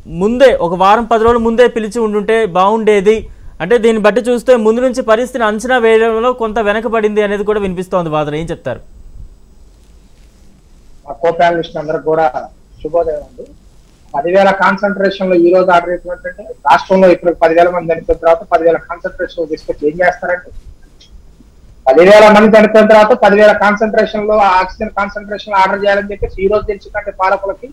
ముందే ఒక వారం పది రోజుల ముందే పిలిచి ఉండుంటే బాగుండేది అంటే దీన్ని బట్టి చూస్తే ముందు నుంచి పరిస్థితిని అంచనా వేయడంలో కొంత వెనకబడింది అనేది కూడా వినిపిస్తోంది వాదన ఏం చెప్తారు మా కో ప్యానలిస్ట్ అందరికి కూడా శుభోదయం అండి పదివేల కాన్సన్ట్రేషన్ లో ఈ రోజు ఆర్డర్ ఏంటంటే రాష్ట్రంలో ఇప్పుడు పదివేల మంది చనిపోయిన తర్వాత పదివేల కాన్సన్ట్రేషన్ తీసుకొచ్చి ఏం చేస్తారంటే పదివేల మంది చనిపోయిన తర్వాత పదివేల కాన్సన్ట్రేషన్ లో ఆక్సిజన్ కాన్సన్ట్రేషన్ ఆర్డర్ చేయాలని చెప్పేసి ఈ రోజు తెలుసుకుంటే పాలకులకి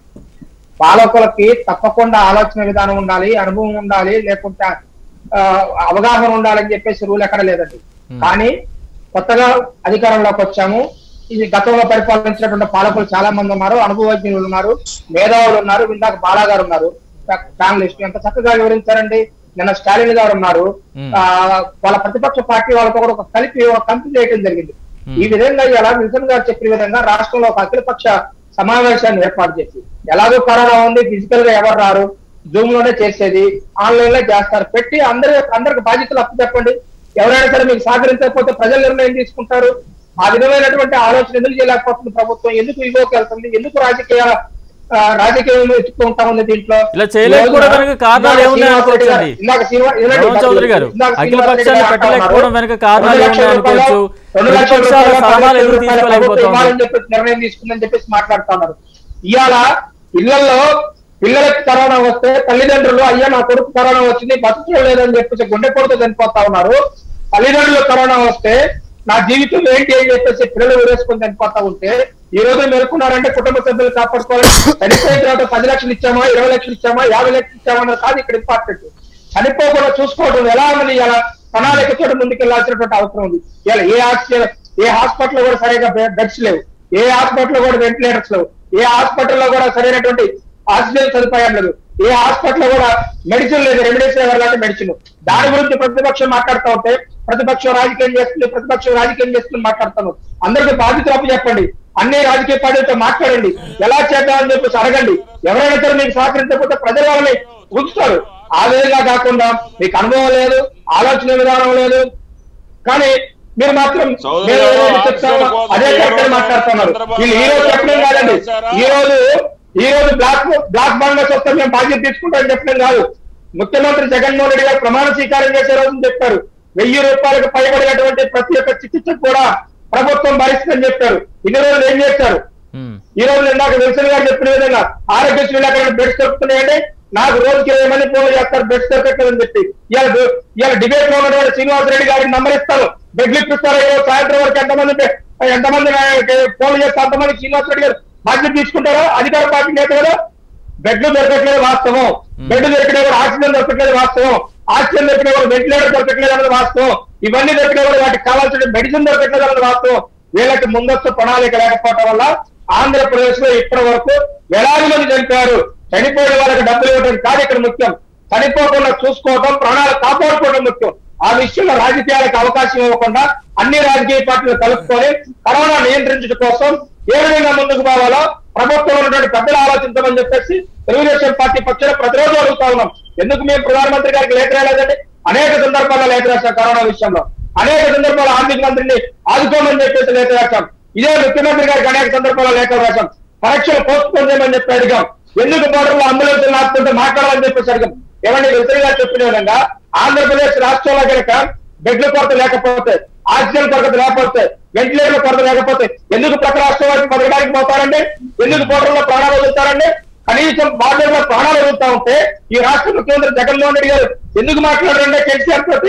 పాలకులకి తప్పకుండా ఆలోచన విధానం ఉండాలి అనుభవం ఉండాలి లేకుంటే ఆ, అవగాహన ఉండాలని చెప్పేసి రూల్ ఎక్కడ లేదండి కానీ కొత్తగా అధికారంలోకి వచ్చాము ఇది గతంలో పరిపాలించినటువంటి పాలకులు చాలా మంది ఉన్నారు అనుభవజ్ఞులు ఉన్నారు మేధావులు ఉన్నారు ఇందాక బాలా గారు ఉన్నారు ప్యానలిస్ట్ ఎంత చక్కగా వివరించారండి నిన్న స్టాలిన్ గారు ఉన్నారు ఆ, వాళ్ళ ప్రతిపక్ష పార్టీ వాళ్ళతో కూడా ఒక కలిపి ఒక కంపెనీ చేయడం జరిగింది ఈ విధంగా ఇలా నిజన్ గారు చెప్పిన విధంగా రాష్ట్రంలో ఒక అఖిలపక్ష సమావేశాన్ని ఏర్పాటు చేసి ఎలాగో కరోనా ఉంది ఫిజికల్ గా ఎవరు రారు జూమ్ లోనే చేసేది ఆన్లైన్ లో చేస్తారు పెట్టి అందరి అందరికి బాధ్యతలు అప్పు చెప్పండి ఎవరైనా సరే మీకు సహకరించకపోతే ప్రజలు నిర్ణయం తీసుకుంటారు ఆ విధమైనటువంటి ఆలోచన ఎందుకు చేయలేకపోతుంది ప్రభుత్వం ఎందుకు ఇగోకి వెళ్తుంది ఎందుకు రాజకీయ ఆ, రాజకీయం ఎత్తుకుంటా ఉంది దీంట్లో ఇలా చేయలేకపోవడం ఈ రోజున వెనక కారణాలు ఇందాక ఏమున్నాయి శ్రీనివాస్ రెడ్డి గారు- అనుకోవచ్చండి? ఇందాక శ్రీనివాస్- వినండి, రమణ చౌదరి గారు ఇందాక అఖిల శ్రీనివాస్ రెడ్డి పక్షాన్ని గారు పెట్టలేకపోవడం అంటున్నారు. వెనక కారణాలు రెండు లక్షల ఏమున్నాయి రూపాయలు- అనుకోవచ్చు రెండు లక్షల ప్రతిపక్షాల రూపాయలు సలహాలు ఎందుకు ప్రభుత్వం తీసుకోలేకపోతుంది ఇవ్వాలని చెప్పేసి నిర్ణయం తీసుకుందని చెప్పేసి మాట్లాడుతున్నారు ఇవాళ ఇళ్లలో పిల్లలకి కరోనా వస్తే తల్లిదండ్రులు అయ్యా నా కొడుకు కరోనా వచ్చింది బతుకులో లేదని చెప్పేసి గుండె కొడుతూ చనిపోతా ఉన్నారు తల్లిదండ్రులు కరోనా వస్తే నా జీవితం ఏంటి అని చెప్పేసి పిల్లలు ఊరేసుకొని చనిపోతా ఉంటే ఈ రోజు మేలుకున్నారంటే కుటుంబ సభ్యులు కాపాడుకోవాలి చనిపోయిన తర్వాత పది లక్షలు ఇచ్చామా ఇరవై లక్షలు ఇచ్చామా యాభై లక్షలు ఇచ్చామా అన్నది కాదు ఇక్కడ ఇంపార్టెంట్ చనిపోకుండా చూసుకోవడం ఎలా ఉన్నది ఇలా ప్రణాళికతో ముందుకెళ్లాల్సినటువంటి అవసరం ఉంది ఇలా ఏ ఆక్సిజన్ ఏ హాస్పిటల్ కూడా సరిగా బెడ్స్ లేవు ఏ హాస్పిటల్ కూడా వెంటిలేటర్స్ లేవు ఏ హాస్పిటల్లో కూడా సరైనటువంటి ఆక్సిజన్ సదుపాయం లేదు ఏ హాస్పిటల్ కూడా మెడిసిన్ లేదు రెమిడేసివిర్ లాంటి మెడిసిన్ దాని గురించి ప్రతిపక్షం మాట్లాడుతూ ఉంటే ప్రతిపక్షం రాజకీయం చేస్తుంది ప్రతిపక్షం రాజకీయం చేస్తుంది మాట్లాడుతాను అందరికీ బాధ్యత అప్పు చెప్పండి అన్ని రాజకీయ పార్టీలతో మాట్లాడండి ఎలా చేద్దామని చెప్పేసి అడగండి ఎవరైనా సరే మీకు సహకరించకపోతే ప్రజలు వాళ్ళని ఉంచుతారు ఆ విధంగా కాకుండా మీకు అనుభవం లేదు ఆలోచన విధానం లేదు కానీ మీరు మాత్రం సోదరుడు మేము ఏదైతే ఆక్సిజన్ చెప్తామో కోసం అదే ఏ కరెక్ట్ రోజు మాట్లాడుతున్నారు చంద్రబాబు వీళ్ళు ఈ రోజు నాయుడు చెప్పడం కాదండి చేశారా? ఈ రోజు ఈ రోజు బ్లాక్ బ్లాక్ బంగ్లాస్ వస్తే మేము బాధ్యత తీసుకుంటామని చెప్పడం కాదు ముఖ్యమంత్రి జగన్మోహన్ రెడ్డి గారు ప్రమాణ స్వీకారం చేసే రోజు చెప్పారు వెయ్యి రూపాయలకు పైబడినటువంటి ప్రతి ఒక్క చికిత్స కూడా ప్రభుత్వం భరిస్తుందని చెప్పారు ఇన్ని రోజులు ఏం చేశారు ఉమ్. ఈ రోజు ఇందాక విల్సన్ గారు చెప్పిన విధంగా ఆరోగ్యశ్రీలు అక్కడ బెడ్స్ దొరుకుతున్నాయండి నాకు రోజుకి ఇరవై మంది ఫోన్లు చేస్తారు బెడ్స్ దొరకట్లేదని చెప్పి ఇవాళ ఇవాళ డిబేట్ లో ఉన్నటువంటి శ్రీనివాస్ రెడ్డి గారికి నంబర్ ఇస్తారు బెడ్లు ఇప్పిస్తారు ఈ రోజు సాయంత్రం వరకు ఎంతమంది బె- ఎంతమంది నా- ఫోన్లు చేస్తే అంతమంది శ్రీనివాస్ రెడ్డి గారు బాధ్యత తీసుకుంటారో అధికార పార్టీ నేత కదా బెడ్లు దొరకట్లేదు వాస్తవం బెడ్ దొరికినా కూడా ఆక్సిజన్ దొరకట్లేదు వాస్తవం ఆక్సిజన్ దొరికినా కూడా వెంటిలేటర్ దొరకట్లేదు అన్నది వాస్తవం ఇవన్నీ దొరికినా కూడా వాటికి కావాల్సిన మెడిసిన్ దొరకట్లేదు అన్నది వాస్తవం వీళ్ళకి ముందస్తు ప్రణాళిక లేకపోవడం వల్ల ఆంధ్రప్రదేశ్ లో ఇప్పటి వరకు వేలాది మంది చనిపోయారు చనిపోయిన వాళ్ళకి డబ్బులు ఇవ్వడం కాదు ఇక్కడ ముఖ్యం చనిపోకుండా చూసుకోవడం ప్రాణాలు కాపాడుకోవడం ముఖ్యం ఆ విషయంలో రాజకీయాలకు అవకాశం ఇవ్వకుండా అన్ని రాజకీయ పార్టీలు కలుపుకొని కరోనా నియంత్రించడం కోసం ఏ విధంగా ముందుకు పోవాలో ప్రభుత్వం ఉన్నటువంటి పెద్దలు ఆలోచించమని చెప్పేసి తెలుగుదేశం పార్టీ పక్షాన ప్రతిరోజు అడుగుతా ఉన్నాం ఎందుకు మేము ప్రధానమంత్రి గారికి లేఖ రాలేదండి అనేక సందర్భాల్లో లేఖ రాశాం కరోనా విషయంలో అనేక సందర్భాల్లో ఆర్థిక మంత్రిని ఆదుకోమని చెప్పేసి లేఖ రాశాం ఇదే ముఖ్యమంత్రి గారికి అనేక సందర్భాల్లో లేఖ రాశాం పరీక్షలు పోస్ట్ పోన్ చేయమని చెప్పి అడిగాం ఎందుకు బోర్డర్లో అంబులెన్స్ నాటుకుంటే మాట్లాడాలని చెప్పేసి అడిగాం ఏమండి విసరి గారు చెప్పిన విధంగా ఆంధ్రప్రదేశ్ రాష్ట్రంలో కనుక బెడ్ల కొరత లేకపోతే ఆక్సిజన్ కొరత లేకపోతే వెంటిలేటర్ల కొరత లేకపోతే ఎందుకు ప్రతి రాష్ట్రం వారికి బతకడానికి పోతారండి ఎందుకు బోర్డర్లో ప్రాణాలు వదులుతారండి కనీసం బార్డర్లో ప్రాణాలు వదులుతా ఉంటే ఈ రాష్ట్ర ముఖ్యమంత్రి జగన్మోహన్ రెడ్డి గారు ఎందుకు మాట్లాడారంటే కేసీఆర్ తోటి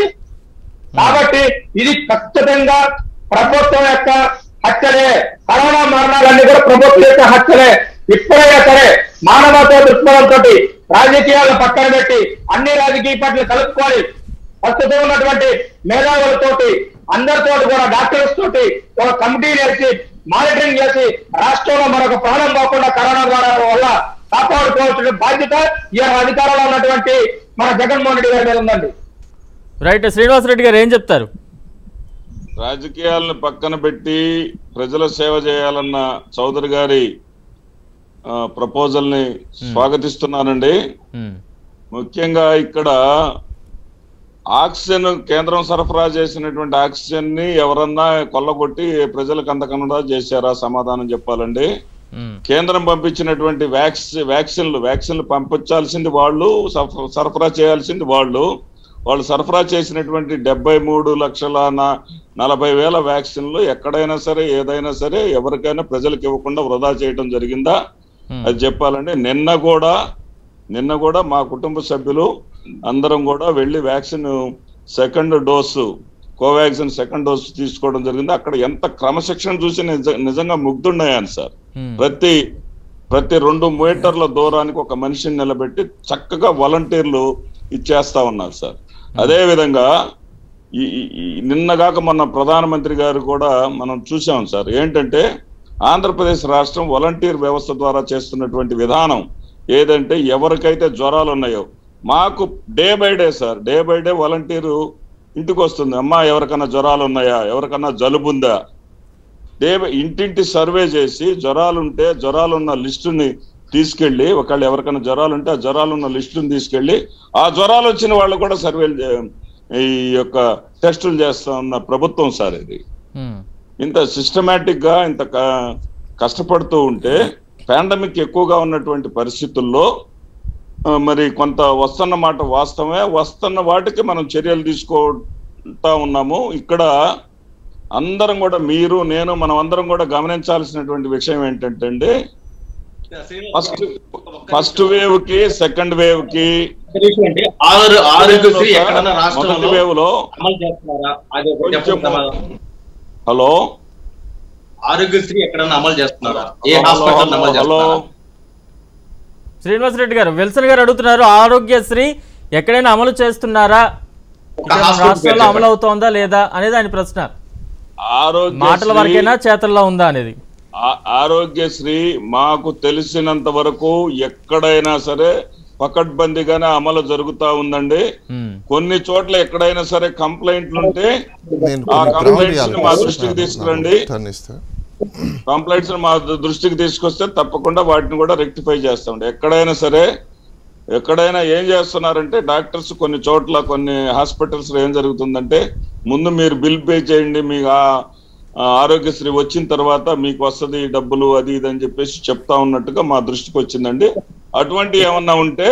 కాబట్టి ఇది ఖచ్చితంగా ప్రభుత్వం యొక్క హత్యలే కరోనా మరణాలన్నీ కూడా ప్రభుత్వం యొక్క హత్యలే ఇప్పుడైనా సరే మానవతా దృక్పథంతో రాజకీయాలను పక్కన పెట్టి అన్ని రాజకీయ పార్టీలు కలుపుకొని ప్రస్తుతం ఉన్నటువంటి మేధావులతోటి అందరితో కూడా డాక్టర్స్ తోటి ఒక కమిటీని వేసి మానిటరింగ్ చేసి రాష్ట్రంలో మరొక ప్రాణం పోకుండా కరోనా ద్వారా వల్ల కాపాడుకోవాల్సిన బాధ్యత ఈ అధికారంలో ఉన్నటువంటి మన జగన్మోహన్ రెడ్డి గారి మీద ఉందండి రైట్ శ్రీనివాస్ రెడ్డి గారు ఏం చెప్తారు రాజకీయాలను పక్కన పెట్టి ప్రజల సేవ చేయాలన్న చౌదరి గారి ప్రపోజల్ ని స్వాగతిస్తున్నానండి ఉమ్. ముఖ్యంగా ఇక్కడ ఆక్సిజన్ కేంద్రం సరఫరా చేసినటువంటి ఆక్సిజన్ ని ఎవరన్నా కొల్లగొట్టి ప్రజలకు అందకుండా చేశారా సమాధానం చెప్పాలండి ఉమ్, కేంద్రం పంపించినటువంటి వ్యాక్సి వ్యాక్సిన్లు వ్యాక్సిన్లు పంపించాల్సింది వాళ్ళు సరఫ- సరఫరా చేయాల్సింది వాళ్ళు వాళ్ళు సరఫరా చేసినటువంటి డెబ్బై మూడు లక్షల నా- నలభై వేల వ్యాక్సిన్లు ఎక్కడైనా సరే ఏదైనా సరే ఎవరికైనా ప్రజలకు ఇవ్వకుండా వృధా చేయడం జరిగిందా ఉమ్, అది చెప్పాలంటే నిన్న కూడా నిన్న కూడా మా కుటుంబ సభ్యులు అందరం కూడా వెళ్ళి vaccine second dose Covaxin second dose తీసుకోవడం జరిగింది అక్కడ ఎంత క్రమశిక్షణ చూసి నిజ- నిజంగా ముగ్ధున్నాయని సార్ ఉమ్, ప్రతి ప్రతి రెండు మీటర్ల దూరానికి ఒక మనిషిని నిలబెట్టి చక్కగా వాలంటీర్లు ఇచ్చేస్తా ఉన్నారు సార్ అదే విధంగా ఈ ఈ- ఈ నిన్నగాక మొన్న ప్రధానమంత్రి గారు కూడా మనం చూసాం సార్ ఏంటంటే ఆంధ్రప్రదేశ్ రాష్ట్రం వాలంటీర్ వ్యవస్థ ద్వారా చేస్తున్నటువంటి విధానం ఏదంటే ఎవరికైతే జ్వరాలు ఉన్నాయో మాకు day by day sir day by day volunteer ఇంటికి వస్తుంది అమ్మా ఎవరికన్నా జ్వరాలు ఉన్నాయా ఎవరికన్నా జలుబు ఉందా డే ఇంటింటి సర్వే చేసి జ్వరాలుంటే జ్వరాలున్న లిస్టుని తీసుకెళ్లి ఒకళ్ళు ఎవరికైనా జ్వరాలు ఉంటే ఆ జ్వరాలున్న లిస్టుని తీసుకెళ్లి ఆ జ్వరాలు వచ్చిన వాళ్ళు కూడా సర్వేలు చే- ఈ యొక్క టెస్టులు చేస్తా ఉన్న ప్రభుత్వం సార్ ఇది ఉమ్, ఇంత సిస్టమేటిక్ గా ఇంత క- కష్టపడుతూ ఉంటే పాండమిక్ ఎక్కువగా ఉన్నటువంటి పరిస్థితుల్లో ఆ, మరి కొంత వస్తున్న మాట వాస్తవమే వస్తున్న వాటికి మనం చర్యలు తీసుకుంటా ఉన్నాము ఇక్కడ అందరం కూడా మీరు నేను మనం అందరం కూడా గమనించాల్సినటువంటి విషయం ఏంటంటే అండి ఫస్ట్ ఫస్ట్ వేవ్ కి సెకండ్ వేవ్ కి అంటే ఆరు ఆరోగ్యశ్రీ ఎక్కడన్నా మొదటి రాష్ట్రంలో వేవ్ లో అమలు చేస్తున్నారా అది ఒకటి కొంచెం చెప్పండి సమాధానం. హలో ఆరోగ్యశ్రీ ఎక్కడన్నా అమలు చేస్తున్నారా ఏ హలో, హాస్పిటల్ అమలు హలో చేస్తున్నారా శ్రీనివాసరెడ్డి గారు విల్సన్ గారు అడుగుతున్నారు ఆరోగ్యశ్రీ ఎక్కడైనా అమలు చేస్తున్నారా ఒక ఇక్కడ మన హాస్పిటల్ రాష్ట్రాల్లో పేరు అమలు అవుతోందా లేదా అనేది ఆయన ప్రశ్న ఆరోగ్య మాటల వరకేనా చేతల్లో ఉందా అనేది ఆ- ఆరోగ్యశ్రీ మాకు తెలిసినంత వరకు ఎక్కడైనా సరే పకడ్బందీగానే అమలు జరుగుతా ఉందండి ఉమ్, కొన్ని చోట్ల ఎక్కడైనా సరే కంప్లైంట్లు ఉంటే నేను ఆ కొన్ని కంప్లైంట్స్ ప్రౌఢి మా దృష్టికి తీసుకురండి టర్న్ ఇస్తా కంప్లైంట్స్ మా ద- దృష్టికి తీసుకొస్తే తప్పకుండా వాటిని కూడా రెక్టిఫై చేస్తామండి ఎక్కడైనా సరే ఎక్కడైనా ఏం చేస్తున్నారంటే డాక్టర్స్ కొన్ని చోట్ల కొన్ని హాస్పిటల్స్ లో ఏం జరుగుతుందంటే ముందు మీరు బిల్ పే చేయండి మీకు ఆ- ఆ ఆరోగ్యశ్రీ వచ్చిన తర్వాత మీకు వస్తది డబ్బులు అది ఇది అని చెప్పేసి చెప్తా ఉన్నట్టుగా మా దృష్టికి వచ్చిందండి అటువంటి ఏమన్నా ఉంటే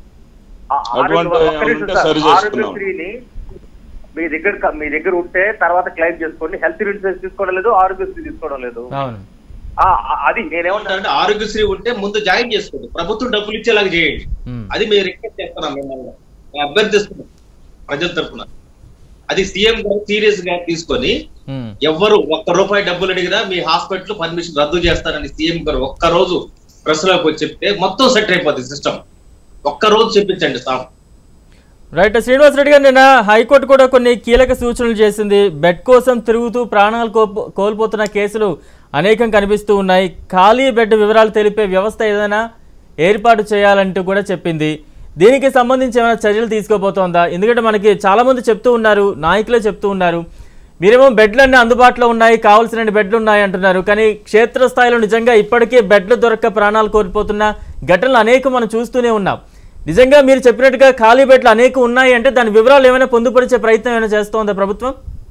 అటువంటి ఒక్క ఏమన్నా నిమిషం ఉంటే సార్. సరి చేసుకున్నాం ఆరోగ్యశ్రీని మీ దగ్గర క- మీ దగ్గర ఉంటే తర్వాత క్లెయిమ్ చేసుకోండి హెల్త్ ఇన్సూరెన్స్ తీసుకోవడం లేదు ఆరోగ్యశ్రీ తీసుకోవడం లేదు అవును ఆ, ఆ- అది నేనేమంటా అంటే ఆరోగ్యశ్రీ ఉంటే ముందు జాయిన్ చేసుకోండి ప్రభుత్వం డబ్బులు ఇచ్చేలాగా చేయండి ఉమ్, అది మేము రిక్వెస్ట్ చేస్తున్నాం మిమ్మల్ని మేము అభ్యర్థిస్తున్నాం ప్రజల తరఫున అది సీఎం గారు సీరియస్ గా తీసుకొని ఉమ్, ఎవ్వరు ఒక్క రూపాయి డబ్బులు అడిగినా మీ హాస్పిటల్ పర్మిషన్ రద్దు చేస్తారని సీఎం గారు ఒక్క రోజు ప్రెస్ లోకి వచ్చి చెప్తే మొత్తం సెట్ అయిపోతుంది సిస్టమ్ ఒక్క రోజు చెప్పించండి సార్ రైట్ శ్రీనివాసరెడ్డి గారు నిన్న హైకోర్టు కూడా కొన్ని కీలక సూచనలు చేసింది బెడ్ కోసం తిరుగుతూ ప్రాణాలు కోల్పో- కోల్పోతున్న కేసులు అనేకం కనిపిస్తూ ఉన్నాయి ఖాళీ బెడ్ వివరాలు తెలిపే వ్యవస్థ ఏదైనా ఏర్పాటు చేయాలంటూ కూడా చెప్పింది దీనికి సంబంధించి ఏమైనా చర్యలు తీసుకోబోతోందా ఎందుకంటే మనకి చాలా మంది చెప్తూ ఉన్నారు నాయకులే చెప్తూ ఉన్నారు మీరేమో బెడ్లు అన్నీ అందుబాటులో ఉన్నాయి కావాల్సిన బెడ్లు ఉన్నాయి అంటున్నారు కానీ క్షేత్రస్థాయిలో నిజంగా ఇప్పటికే బెడ్లు దొరక్క ప్రాణాలు కోల్పోతున్న ఘటనలు అనేకం మనం చూస్తూనే ఉన్నాం నిజంగా మీరు చెప్పినట్టుగా ఖాళీ బెడ్లు అనేకం ఉన్నాయి అంటే దాని వివరాలు ఏమైనా పొందుపరిచే ప్రయత్నం ఏమైనా చేస్తోందా ప్రభుత్వం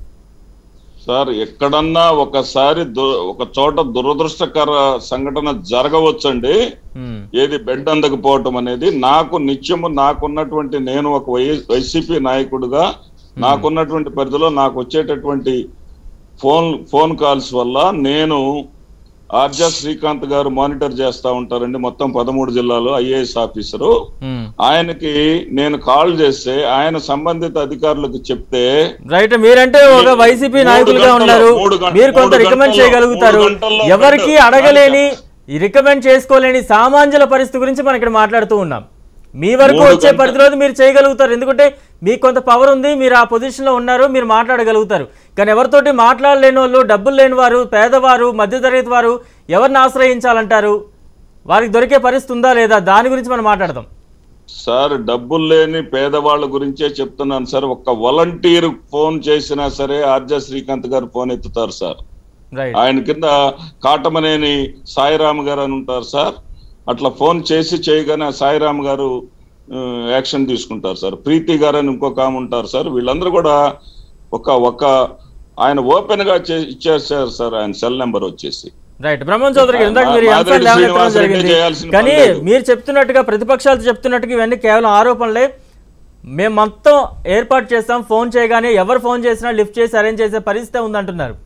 సార్ ఎక్కడన్నా ఒకసారి దు- ఒక చోట దురదృష్టకర సంఘటన జరగవచ్చండి ఉమ్, ఏది బెడ్ అందకపోవటం అనేది నాకు నిత్యము నాకున్నటువంటి నేను ఒక వై వైసీపీ నాయకుడిగా నాకున్నటువంటి పరిధిలో నాకు వచ్చేటటువంటి ఫోన్ ఫోన్ కాల్స్ వల్ల నేను ఆర్జా శ్రీకాంత్ గారు మానిటర్ చేస్తా ఉంటారండి మొత్తం పదమూడు జిల్లాలో ఐఏఎస్ ఆఫీసరు ఉమ్. ఆయనకి నేను కాల్ చేస్తే ఆయన సంబంధిత అధికారులకు చెప్తే రైట్ మీరంటే ఒక వైసీపీ మూడు నాయకులుగా గంటల్లో- ఉన్నారు మూడు గంట- మీరు కొంత మూడు రికమెండ్ గంటల్లో- చేయగలుగుతారు మూడు గంటల్లో ఎవరికి బెడ్ అడగలేని రికమెండ్ చేసుకోలేని సామాన్యుల పరిస్థితి గురించి మనం ఇక్కడ మాట్లాడుతూ ఉన్నాం మీ వరకు మూడు వచ్చే గంట- పరిధిలో మీరు చేయగలుగుతారు ఎందుకంటే మీకు కొంత పవర్ ఉంది మీరు ఆ పొజిషన్లో ఉన్నారు మీరు మాట్లాడగలుగుతారు కానీ ఎవరితోటి మాట్లాడలేని వాళ్ళు డబ్బులు లేని వారు పేదవారు మధ్యతరగతి వారు ఎవరిని ఆశ్రయించాలంటారు వారికి దొరికే పరిస్థితి ఉందా లేదా దాని గురించి మనం మాట్లాడదాం సార్ డబ్బులు లేని పేదవాళ్ళ గురించే చెప్తున్నాను సార్ ఒక్క వాలంటీర్ ఫోన్ చేసినా సరే ఆర్జా శ్రీకాంత్ గారు ఫోన్ ఎత్తుతారు సార్ రైట్ ఆయన కింద కాటమనేని సాయిరామ్ గారు అని ఉంటారు సార్ అట్లా ఫోన్ చేసి చేయగానే ఆ సాయిరామ్ గారు ఆ, యాక్షన్ తీసుకుంటారు సార్ ప్రీతి గారు అని ఇంకొక ఆమె ఉంటారు సార్ వీళ్ళందరూ కూడా ఒక ఒక ఆయన ఓపెన్ గా చే- ఇచ్చేసారు సార్ ఆయన సెల్ నెంబర్ వచ్చేసి రైట్ బ్రహ్మం చౌదరి గారు ఇందాక మా- మీరు ఈ అంశాలు మాధవి లేవనెత్తడం శ్రీనివాస్ రెడ్డి జరిగింది చేయాల్సిన కానీ పని లేదు. మీరు చెప్తున్నట్టుగా ప్రతిపక్షాలు చెప్తున్నట్టుగా ఇవన్నీ కేవలం ఆరోపణలే మేము మొత్తం ఏర్పాటు చేస్తాం ఫోన్ చేయగానే ఎవరు ఫోన్ చేసినా లిఫ్ట్ చేసి అరేంజ్ చేసే పరిస్థితి ఉందంటున్నారు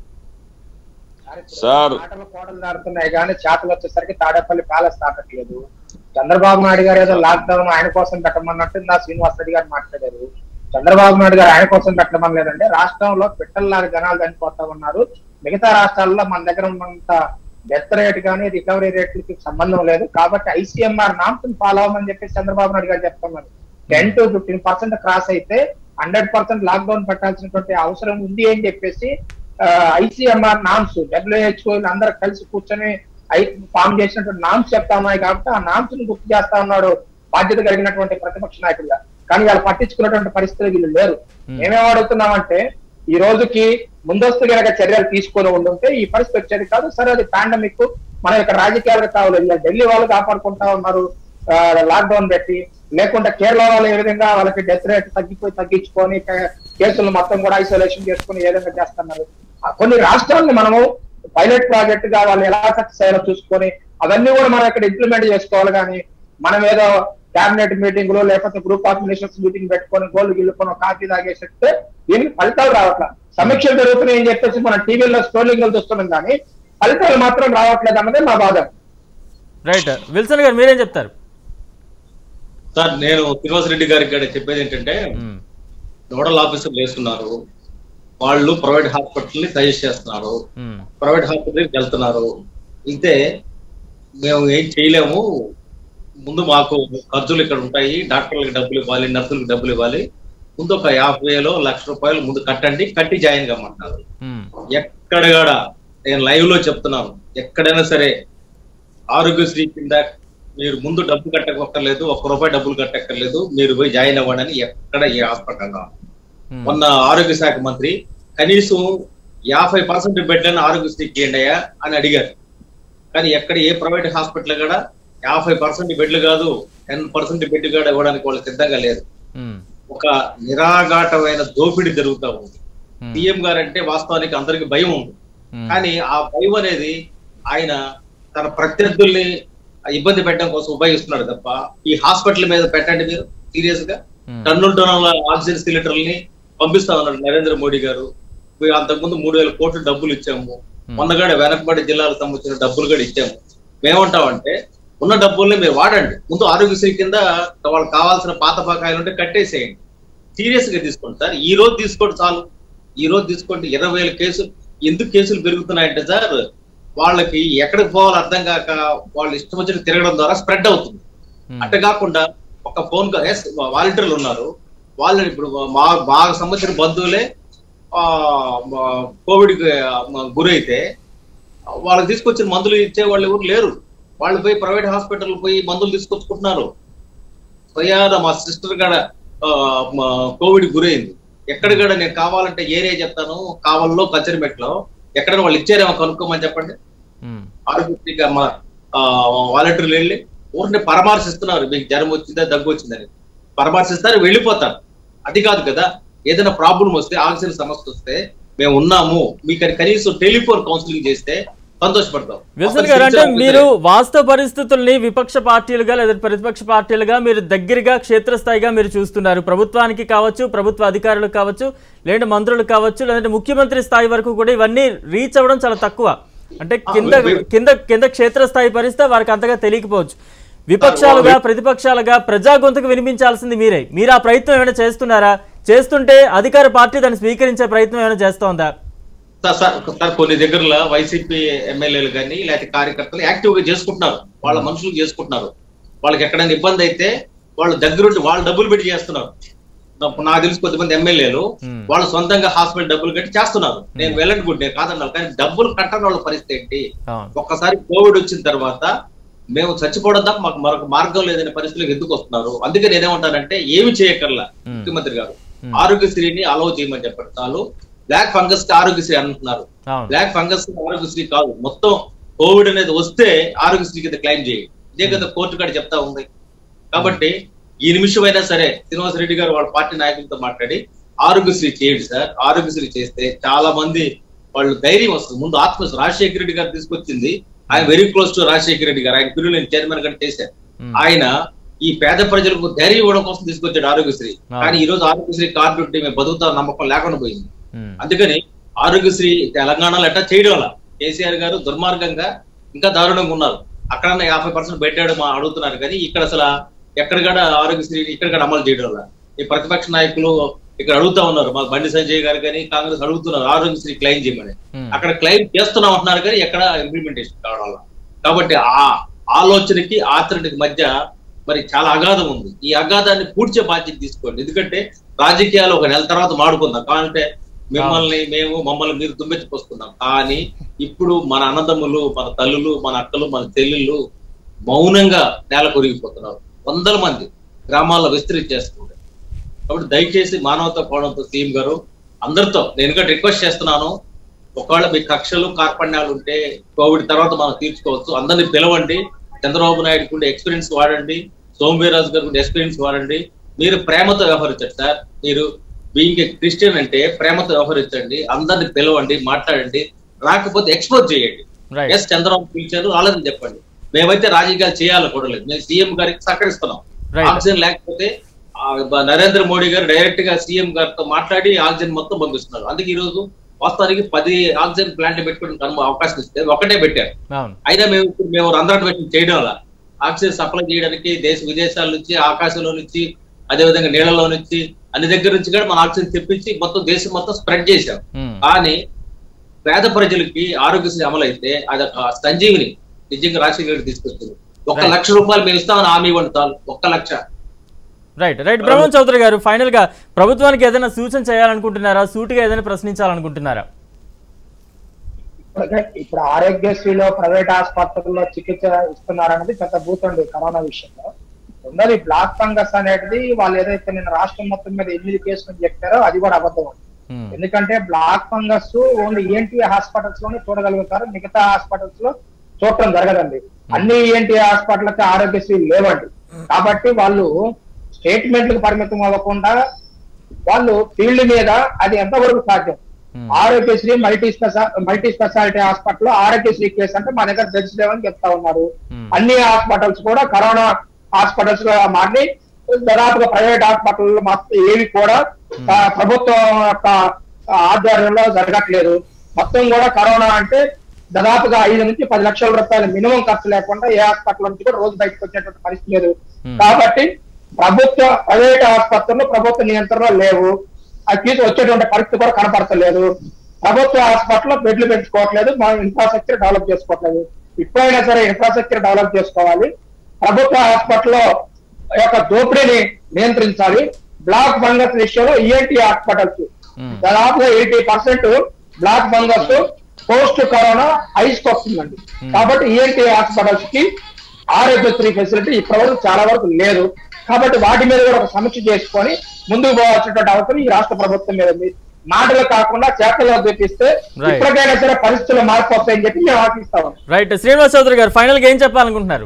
సార్. మాటలు కోటలు దాడుతున్నాయి కానీ చేతలు వచ్చేసరికి తాడేపల్లి ప్యాలెస్ తాకట్లేదు చంద్రబాబు నాయుడు గారు ఏదో లాక్డౌన్ ఆయన కోసం పెట్టమన్నట్టు నా శ్రీనివాస్ రెడ్డి గారు మాట్లాడారు చంద్రబాబు నాయుడు గారు ఆయన కోసం పెట్టమని లేదంటే రాష్ట్రంలో పిట్టల్లాగా జనాలు చనిపోతా ఉన్నారు మిగతా రాష్ట్రాల్లో మన దగ్గర ఉన్నంత డెత్ రేట్ కానీ రికవరీ రేట్లకి సంబంధం లేదు కాబట్టి ఐసీఎంఆర్ నామ్స్ ఫాలో అవ్వమని చెప్పేసి చంద్రబాబు నాయుడు గారు చెప్తున్నారు ten to fifteen percent cross అయితే హండ్రెడ్ పర్సెంట్ లాక్డౌన్ పెట్టాల్సినటువంటి అవసరం ఉంది అని చెప్పేసి ఐసీఎంఆర్ నామ్స్ డబ్ల్యూహెచ్ఓ అందరూ కలిసి కూర్చొని ఫామ్ చేసినటువంటి నామ్స్ చెప్తా ఉన్నాయి కాబట్టి ఆ నామ్స్ ని గుర్తు చేస్తా ఉన్నాడు బాధ్యత కలిగినటువంటి ప్రతిపక్ష నాయకుడిగా కానీ వాళ్ళు పట్టించుకున్నటువంటి పరిస్థితులు వీళ్ళు లేరు మేమేం అడుగుతున్నామంటే ఈ రోజుకి ముందస్తు గనక చర్యలు తీసుకొని ఉండుంటే ఈ పరిస్థితి వచ్చేది కాదు సరే అది పాండమిక్ మన యొక్క రాజకీయాలకు కావాలి ఇలా ఢిల్లీ వాళ్ళు కాపాడుకుంటా ఉన్నారు లాక్డౌన్ పెట్టి లేకుంటే కేరళ వాళ్ళు ఏ విధంగా వాళ్ళకి డెత్ రేట్ తగ్గిపోయి తగ్గించుకొని కే- కేసులు మొత్తం కూడా ఐసోలేషన్ చేసుకుని ఏ విధంగా చేస్తున్నారు ఆ కొన్ని రాష్ట్రాలను మనము పైలట్ ప్రాజెక్ట్ గా వాళ్ళు ఎలా సక్సెస్ అయ్యారో చూసుకొని అవన్నీ కూడా మనం ఇక్కడ ఇంప్లిమెంట్ చేసుకోవాలి కానీ మనం ఏదో క్యాబినెట్ మీటింగ్ లో లేకపోతే గ్రూప్ ఆఫ్ మినిస్టర్స్ మీటింగ్ పెట్టుకొని గోల్డ్ గిల్లుకొని కాఫీ తాగేసేస్తే దీనికి ఫలితాలు రావట్లా సమీక్షలు జరుగుతున్నాయి అని చెప్పేసి మన టీవీలో స్టోరింగ్ చూస్తున్నాం కానీ ఫలితాలు మాత్రం రావట్లేదు అన్నదే మా బాధ రైట్ విల్సన్ గారు మీరేం చెప్తారు సార్ నేను శ్రీనివాస్ రెడ్డి గారికి కూడా చెప్పేది ఏంటంటే మ్మ్. నోడల్ ఆఫీసర్లు వేస్తున్నారు వాళ్ళు ప్రైవేట్ హాస్పిటల్ ని సజెస్ట్ చేస్తున్నారు మ్మ్. ప్రైవేట్ హాస్పిటల్కి వెళ్తున్నారు అయితే మేము ఏం చేయలేము ముందు మాకు ఖర్చులు ఇక్కడ ఉంటాయి డాక్టర్లకు డబ్బులు ఇవ్వాలి నర్సులకు డబ్బులు ఇవ్వాలి ముందు ఒక యాభై వేలు లక్ష రూపాయలు ముందు కట్టండి కట్టి జాయిన్ కమ్మంటారు మ్మ్. ఎక్కడ కూడా నేను లైవ్ లో చెప్తున్నాను ఎక్కడైనా సరే ఆరోగ్యశ్రీ కింద మీరు ముందు డబ్బు కట్టక్కర్లేదు ఒక్క రూపాయి డబ్బులు కట్టక్కర్లేదు మీరు పోయి జాయిన్ అవ్వండి అని ఎక్కడ ఏ హాస్పిటల్లో మ్మ్. మొన్న ఆరోగ్య శాఖ మంత్రి కనీసం యాభై పర్సెంట్ బెడ్లను ఆరోగ్యశ్రీకి ఇవ్వండి అయ్యా అని అడిగారు కానీ ఎక్కడ ఏ ప్రైవేట్ హాస్పిటల్ కూడా యాభై పర్సెంట్ బెడ్లు కాదు టెన్ పర్సెంట్ బెడ్ కూడా ఇవ్వడానికి వాళ్ళు సిద్ధంగా లేరు మ్మ్. ఒక నిరాఘాటమైన దోపిడీ జరుగుతూ ఉంది మ్మ్. సీఎం గారు అంటే వాస్తవానికి అందరికి భయం ఉంది మ్మ్. కానీ ఆ భయం అనేది ఆయన తన ప్రత్యర్థుల్ని ఇబ్బంది పెట్టడం కోసం ఉపయోగిస్తున్నాడు తప్ప ఈ హాస్పిటల్ మీద పెట్టండి మీరు సీరియస్ గా మ్మ్. టన్నుల టన్నుల ఆక్సిజన్ సిలిండర్లని పంపిస్తా ఉన్నాడు నరేంద్ర మోడీ గారు మేము అంతకుముందు మూడు వేల కోట్లు డబ్బులు ఇచ్చాము మొన్నగాడ వెనకబడి జిల్లాలకు సంబంధించిన డబ్బులు కూడా ఇచ్చాము మేమంటామంటే ఉన్న డబ్బుల్ని మీరు వాడండి ముందు ఆరోగ్యశ్రీ కింద వాళ్ళకి కావాల్సిన పాత బకాయిలు ఉంటే కట్టేసేయండి సీరియస్ గా తీసుకోండి సార్ ఈ రోజు తీసుకోండి చాలు ఈ రోజు తీసుకోండి ఇరవై వేల కేసులు ఎందుకు కేసులు పెరుగుతున్నాయంటే సార్ వాళ్ళకి ఎక్కడికి పోవాలో అర్థం కాక వాళ్ళు ఇష్టం వచ్చిన తిరగడం ద్వారా స్ప్రెడ్ అవుతుంది మ్మ్. అట్ట కాకుండా ఒక ఫోన్ వాలంటీర్లు ఉన్నారు వాళ్ళని ఇప్పుడు మా బాగా సంబంధించిన బంధువులే ఆ, మా కోవిడ్ కి, ఆ, గురైతే వాళ్ళకి తీసుకొచ్చిన మందులు ఇచ్చే వాళ్ళు ఎవరు లేరు వాళ్ళు పోయి ప్రైవేట్ హాస్పిటల్ పోయి మందులు తీసుకొచ్చుకుంటున్నారు స్వయాన మా సిస్టర్ కాడ కోవిడ్ గురైంది ఎక్కడ కూడా నేను కావాలంటే ఏరియా చెప్తాను కావల్లో కచ్చరిమెట్లో ఎక్కడైనా వాళ్ళు ఇచ్చారేమో కనుక్కోమని చెప్పండి మ్మ్. ఆరోగ్యశ్రీగా మా ఆ, వాలంటీర్లు వెళ్ళి ఊరిని పరామర్శిస్తున్నారు మీకు జ్వరం వచ్చిందా దగ్గు వచ్చిందని పరామర్శిస్తారు వెళ్ళిపోతారు అది కాదు కదా ఏదైనా ప్రాబ్లం వస్తే ఆక్సిజన్ సమస్య వస్తే మేము ఉన్నాము మీకు అని కనీసం టెలిఫోన్ కౌన్సిలింగ్ చేస్తే సంతోషపడతాం విల్సన్ గారు అంటే మీరు వాస్తవ పరిస్థితుల్ని విపక్ష పార్టీలుగా లేదా ప్రతిపక్ష పార్టీలుగా మీరు దగ్గరగా క్షేత్రస్థాయిగా మీరు చూస్తున్నారు ప్రభుత్వానికి కావచ్చు ప్రభుత్వ అధికారులకు కావచ్చు లేదంటే మంత్రులు కావచ్చు లేదంటే ముఖ్యమంత్రి స్థాయి వరకు కూడా ఇవన్నీ రీచ్ అవ్వడం చాలా తక్కువ అంటే కింద కింద కింద క్షేత్రస్థాయి పరిస్థితి వారికి అంతగా తెలియకపోవచ్చు విపక్షాలుగా ప్రతిపక్షాలుగా ప్రజా గొంతుకు వినిపించాల్సింది మీరే మీరు ఆ ప్రయత్నం ఏమైనా చేస్తున్నారా చేస్తుంటే అధికార పార్టీ దాన్ని స్వీకరించే ప్రయత్నం ఏమైనా చేస్తోందా సార్ సార్ సార్ కొన్ని దగ్గరలో వైసీపీ ఎమ్మెల్యేలు కానీ లేకపోతే కార్యకర్తలు యాక్టివ్ గా చేసుకుంటున్నారు వాళ్ళ మనుషులు చేసుకుంటున్నారు వాళ్ళకి ఎక్కడైనా ఇబ్బంది అయితే వాళ్ళు దగ్గరుండి వాళ్ళు డబ్బులు పెట్టి చేస్తున్నారు నాకు నాకు తెలిసి కొద్దిమంది ఎమ్మెల్యేలు Hmm. వాళ్ళు సొంతంగా హాస్పిటల్ డబ్బులు కట్టి చేస్తున్నారు నేను వెళ్ళండి గుడ్ నేను కాదన్నాను కానీ డబ్బులు కట్టని వాళ్ళ పరిస్థితి ఏంటి అవును. ఒక్కసారి కోవిడ్ వచ్చిన తర్వాత మేము చచ్చిపోవడం తప్ప మాకు మరొక మార్గం లేదనే పరిస్థితులకు ఎందుకు వస్తున్నారు అందుకే నేనేమంటానంటే ఏమి చేయకర్లా Hmm. ముఖ్యమంత్రి గారు Hmm. ఆరోగ్యశ్రీని అలౌ చేయమని చెప్పండి చాలు బ్లాక్ ఫంగస్ కి ఆరోగ్యశ్రీ అంటున్నారు అవును బ్లాక్ ఫంగస్ ఆరోగ్యశ్రీ కాదు మొత్తం కోవిడ్ అనేది వస్తే ఆరోగ్యశ్రీ కింద క్లెయిమ్ చేయండి ఇదే కదా కోర్టు కాడ చెప్తా ఉంది కాబట్టి ఈ నిమిషం అయినా సరే శ్రీనివాస రెడ్డి గారు వాళ్ళ పార్టీ నాయకులతో మాట్లాడి ఆరోగ్యశ్రీ చేయండి సార్ ఆరోగ్యశ్రీ చేస్తే చాలా మంది వాళ్ళు ధైర్యం వస్తుంది ముందు ఆత్మ రాజశేఖర రెడ్డి గారు తీసుకొచ్చింది ఆయన very close to Rajasekhara Reddy garu ఆయన పిల్లలు నేను చైర్మన్ గారు చేశాను Hmm. ఆయన ఈ పేద ప్రజలకు ధైర్యం ఇవ్వడం కోసం తీసుకొచ్చాడు ఆరోగ్యశ్రీ Ah. కానీ ఈ రోజు ఆరోగ్యశ్రీ కార్డు ఉంటే మేము బతుకుతాం నమ్మకం లేకుండా పోయింది ఉమ్, అందుకని ఆరోగ్యశ్రీ తెలంగాణలో ఎట్టా చేయడం వల్ల కేసీఆర్ గారు దుర్మార్గంగా ఇంకా దారుణంగా ఉన్నారు అక్కడ యాభై పర్సెంట్ పెట్టాడు మా అడుగుతున్నారు కానీ ఇక్కడ అసలు ఎక్కడ కూడా ఆరోగ్యశ్రీ ఇక్కడ కూడా అమలు చేయడం వల్ల ఈ ప్రతిపక్ష నాయకులు ఇక్కడ అడుగుతా ఉన్నారు మా బండి సంజయ్ గారు కానీ కాంగ్రెస్ అడుగుతున్నారు ఆరోగ్యశ్రీ క్లెయిమ్ చేయమని ఉమ్, అక్కడ క్లెయిమ్ చేస్తున్నాం అంటున్నారు కానీ ఎక్కడ ఇంప్లిమెంటేషన్ కావడం వల్ల కాబట్టి ఆ ఆలోచనకి ఆచరణకి మధ్య మరి చాలా అగాధం ఉంది ఈ అగాధాన్ని పూడ్చే బాధ్యత తీసుకోండి ఎందుకంటే రాజకీయాలు ఒక నెల తర్వాత మాడుకుందాం కావాలంటే మిమ్మల్ని మేము మమ్మల్ని మీరు దుమ్మెచ్చిపోసుకుందాం కానీ ఇప్పుడు మన అన్నదమ్ములు మన తల్లులు మన అక్కలు మన చెల్లెళ్ళు మౌనంగా నేల కొరిగిపోతున్నారు వందల మంది గ్రామాల్లో విస్తరించేస్తున్నారు కాబట్టి దయచేసి మానవతా కోణంతో సీఎం గారు అందరితో నేను కూడా రిక్వెస్ట్ చేస్తున్నాను ఒకవేళ మీ కక్షలు కార్పణ్యాలు ఉంటే కోవిడ్ తర్వాత మనం తీర్చుకోవచ్చు అందరిని పిలవండి చంద్రబాబు నాయుడు ఉండే ఎక్స్పీరియన్స్ వాడండి సోమవీరాజు గారికి ఉండే ఎక్స్పీరియన్స్ వాడండి మీరు ప్రేమతో వ్యవహరించండి సార్ మీరు బీయింగ్ ఏ క్రిస్టియన్ అంటే ప్రేమతో వ్యవహరించండి అందరిని పిలవండి మాట్లాడండి రాకపోతే ఎక్స్పోజ్ చేయండి రైట్ ఎస్ చంద్రబాబు పిలిచారు వాళ్ళని చెప్పండి మేమైతే రాజకీయాలు చేయాలనుకోవడం మేము సీఎం గారికి సహకరిస్తున్నాం Right. ఆక్సిజన్ లేకపోతే ఆ, బ- నరేంద్ర మోడీ గారు డైరెక్ట్ గా సీఎం గారితో మాట్లాడి ఆక్సిజన్ మొత్తం పంపిస్తున్నారు అందుకే ఈ రోజు వాస్తవానికి పది ఆక్సిజన్ ప్లాంట్ పెట్టుకోవడానికి అనుమ- అవకాశం ఇస్తే ఒకటే పెట్టారు అవును అయినా మేము ఇప్పుడు మేము రంధ్రాన్ని చేయడం వల్ల ఆక్సిజన్ సప్లై చేయడానికి దేశ విదేశాల నుంచి ఆకాశంలో నుంచి అదేవిధంగా నీళ్ళలో నుంచి అన్ని దగ్గర నుంచి కూడా మన ఆక్సిజన్ తెప్పించి మొత్తం దేశం మొత్తం స్ప్రెడ్ చేశాం ఉమ్, కానీ పేద ప్రజలకి ఆరోగ్యశ్రీ అమలు అయితే అది ఒక సంజీవిని నిజంగా రాజశేఖర రెడ్డి తీసుకొచ్చింది ఒక్క Right. లక్ష రూపాయలు మేము ఇస్తామని హామీ ఇవ్వండి చాలు ఒక్క లక్ష right right Brahmam Chowdary garu final గా ప్రభుత్వానికి ఏదైనా సూచన చేయాలనుకుంటున్నారా సూటిగా ఏదైనా ప్రశ్నించాలనుకుంటున్నారా ఇప్పుడు ఇప్పుడు ఆరోగ్యశ్రీలో ప్రైవేట్ ఆసుపత్రుల్లో చికిత్స ఇస్తున్నారనేది పెద్ద భూతండి కరోనా విషయంలో ఉన్నది బ్లాక్ ఫంగస్ అనేది వాళ్ళు ఏదైతే నిన్న రాష్ట్రం మొత్తం మీద ఎనిమిది కేసులు చెప్పారో అది కూడా అబద్ధం ఉమ్, ఎందుకంటే బ్లాక్ ఫంగస్ ఓన్లీ ఏంటి హాస్పిటల్స్ లోనే చూడగలుగుతారు మిగతా హాస్పిటల్స్ లో చూడటం జరగదండి అన్ని ఏంటి హాస్పిటల్కి ఆరోగ్యశ్రీ లేవండి కాబట్టి వాళ్ళు స్టేట్మెంట్లకు పరిమితం అవ్వకుండా వాళ్ళు ఫీల్డ్ మీద అది ఎంతవరకు సాధ్యం Hmm. ఆరోగ్యశ్రీ మల్టీ స్పెషా multi speciality hospital Aarogyasri case అంటే మా దగ్గర డ్రగ్స్ లేవని చెప్తా ఉన్నారు Hmm. అన్ని హాస్పిటల్స్ కూడా కరోనా హాస్పిటల్స్ గా మారి దాదాపుగా ప్రైవేట్ హాస్పిటల్ మొత్తం ఏవి కూడా ఆ, ప్రభుత్వం యొక్క ఆధ్వర్యంలో జరగట్లేదు మొత్తం కూడా కరోనా అంటే దాదాపుగా ఐదు నుంచి పది లక్షల రూపాయలు మినిమం ఖర్చు లేకుండా ఏ హాస్పిటల్ నుంచి కూడా రోజు బయటకు వచ్చేటువంటి పరిస్థితి లేదు Hmm. కాబట్టి ప్రభుత్వ ప్రైవేట్ ఆసుపత్రులు ప్రభుత్వ నియంత్రణలో లేవు అది తీసి వచ్చేటువంటి పరిస్థితి కూడా కనపడతలేదు ప్రభుత్వ హాస్పిటల్లో బెడ్లు పెంచుకోవట్లేదు మా ఇన్ఫ్రాస్ట్రక్చర్ డెవలప్ చేసుకోవట్లేదు ఇప్పుడైనా సరే ఇన్ఫ్రాస్ట్రక్చర్ డెవలప్ చేసుకోవాలి ప్రభుత్వ హాస్పిటల్లో యొక్క దోపిడీని నియంత్రించాలి బ్లాక్ ఫంగస్ విషయంలో ఈఎన్టీ హాస్పిటల్స్ Hmm. దాదాపుగా eighty percent black fungus post corona ఐస్ వస్తుందండి కాబట్టి ఈఎన్టీ హాస్పిటల్స్ కి ఆరోగ్యశ్రీ ఫెసిలిటీ ఇప్పటివరకు చాలా వరకు లేదు కాబట్టి వాటి మీద కూడా ఒక సమీక్ష చేసుకొని ముందుకు పోవాల్సినటువంటి అవసరం ఈ రాష్ట్ర ప్రభుత్వం మీద ఉంది మాటలు కాకుండా చేతల్లో చూపిస్తే Right. ఇప్పటికైనా సరే పరిస్థితులు మార్పు వస్తాయని చెప్పి మేము ఆశిస్తాం రైట్ శ్రీనివాస్ చౌదరి గారు ఫైనల్ గా ఏం చెప్పాలనుకుంటున్నారు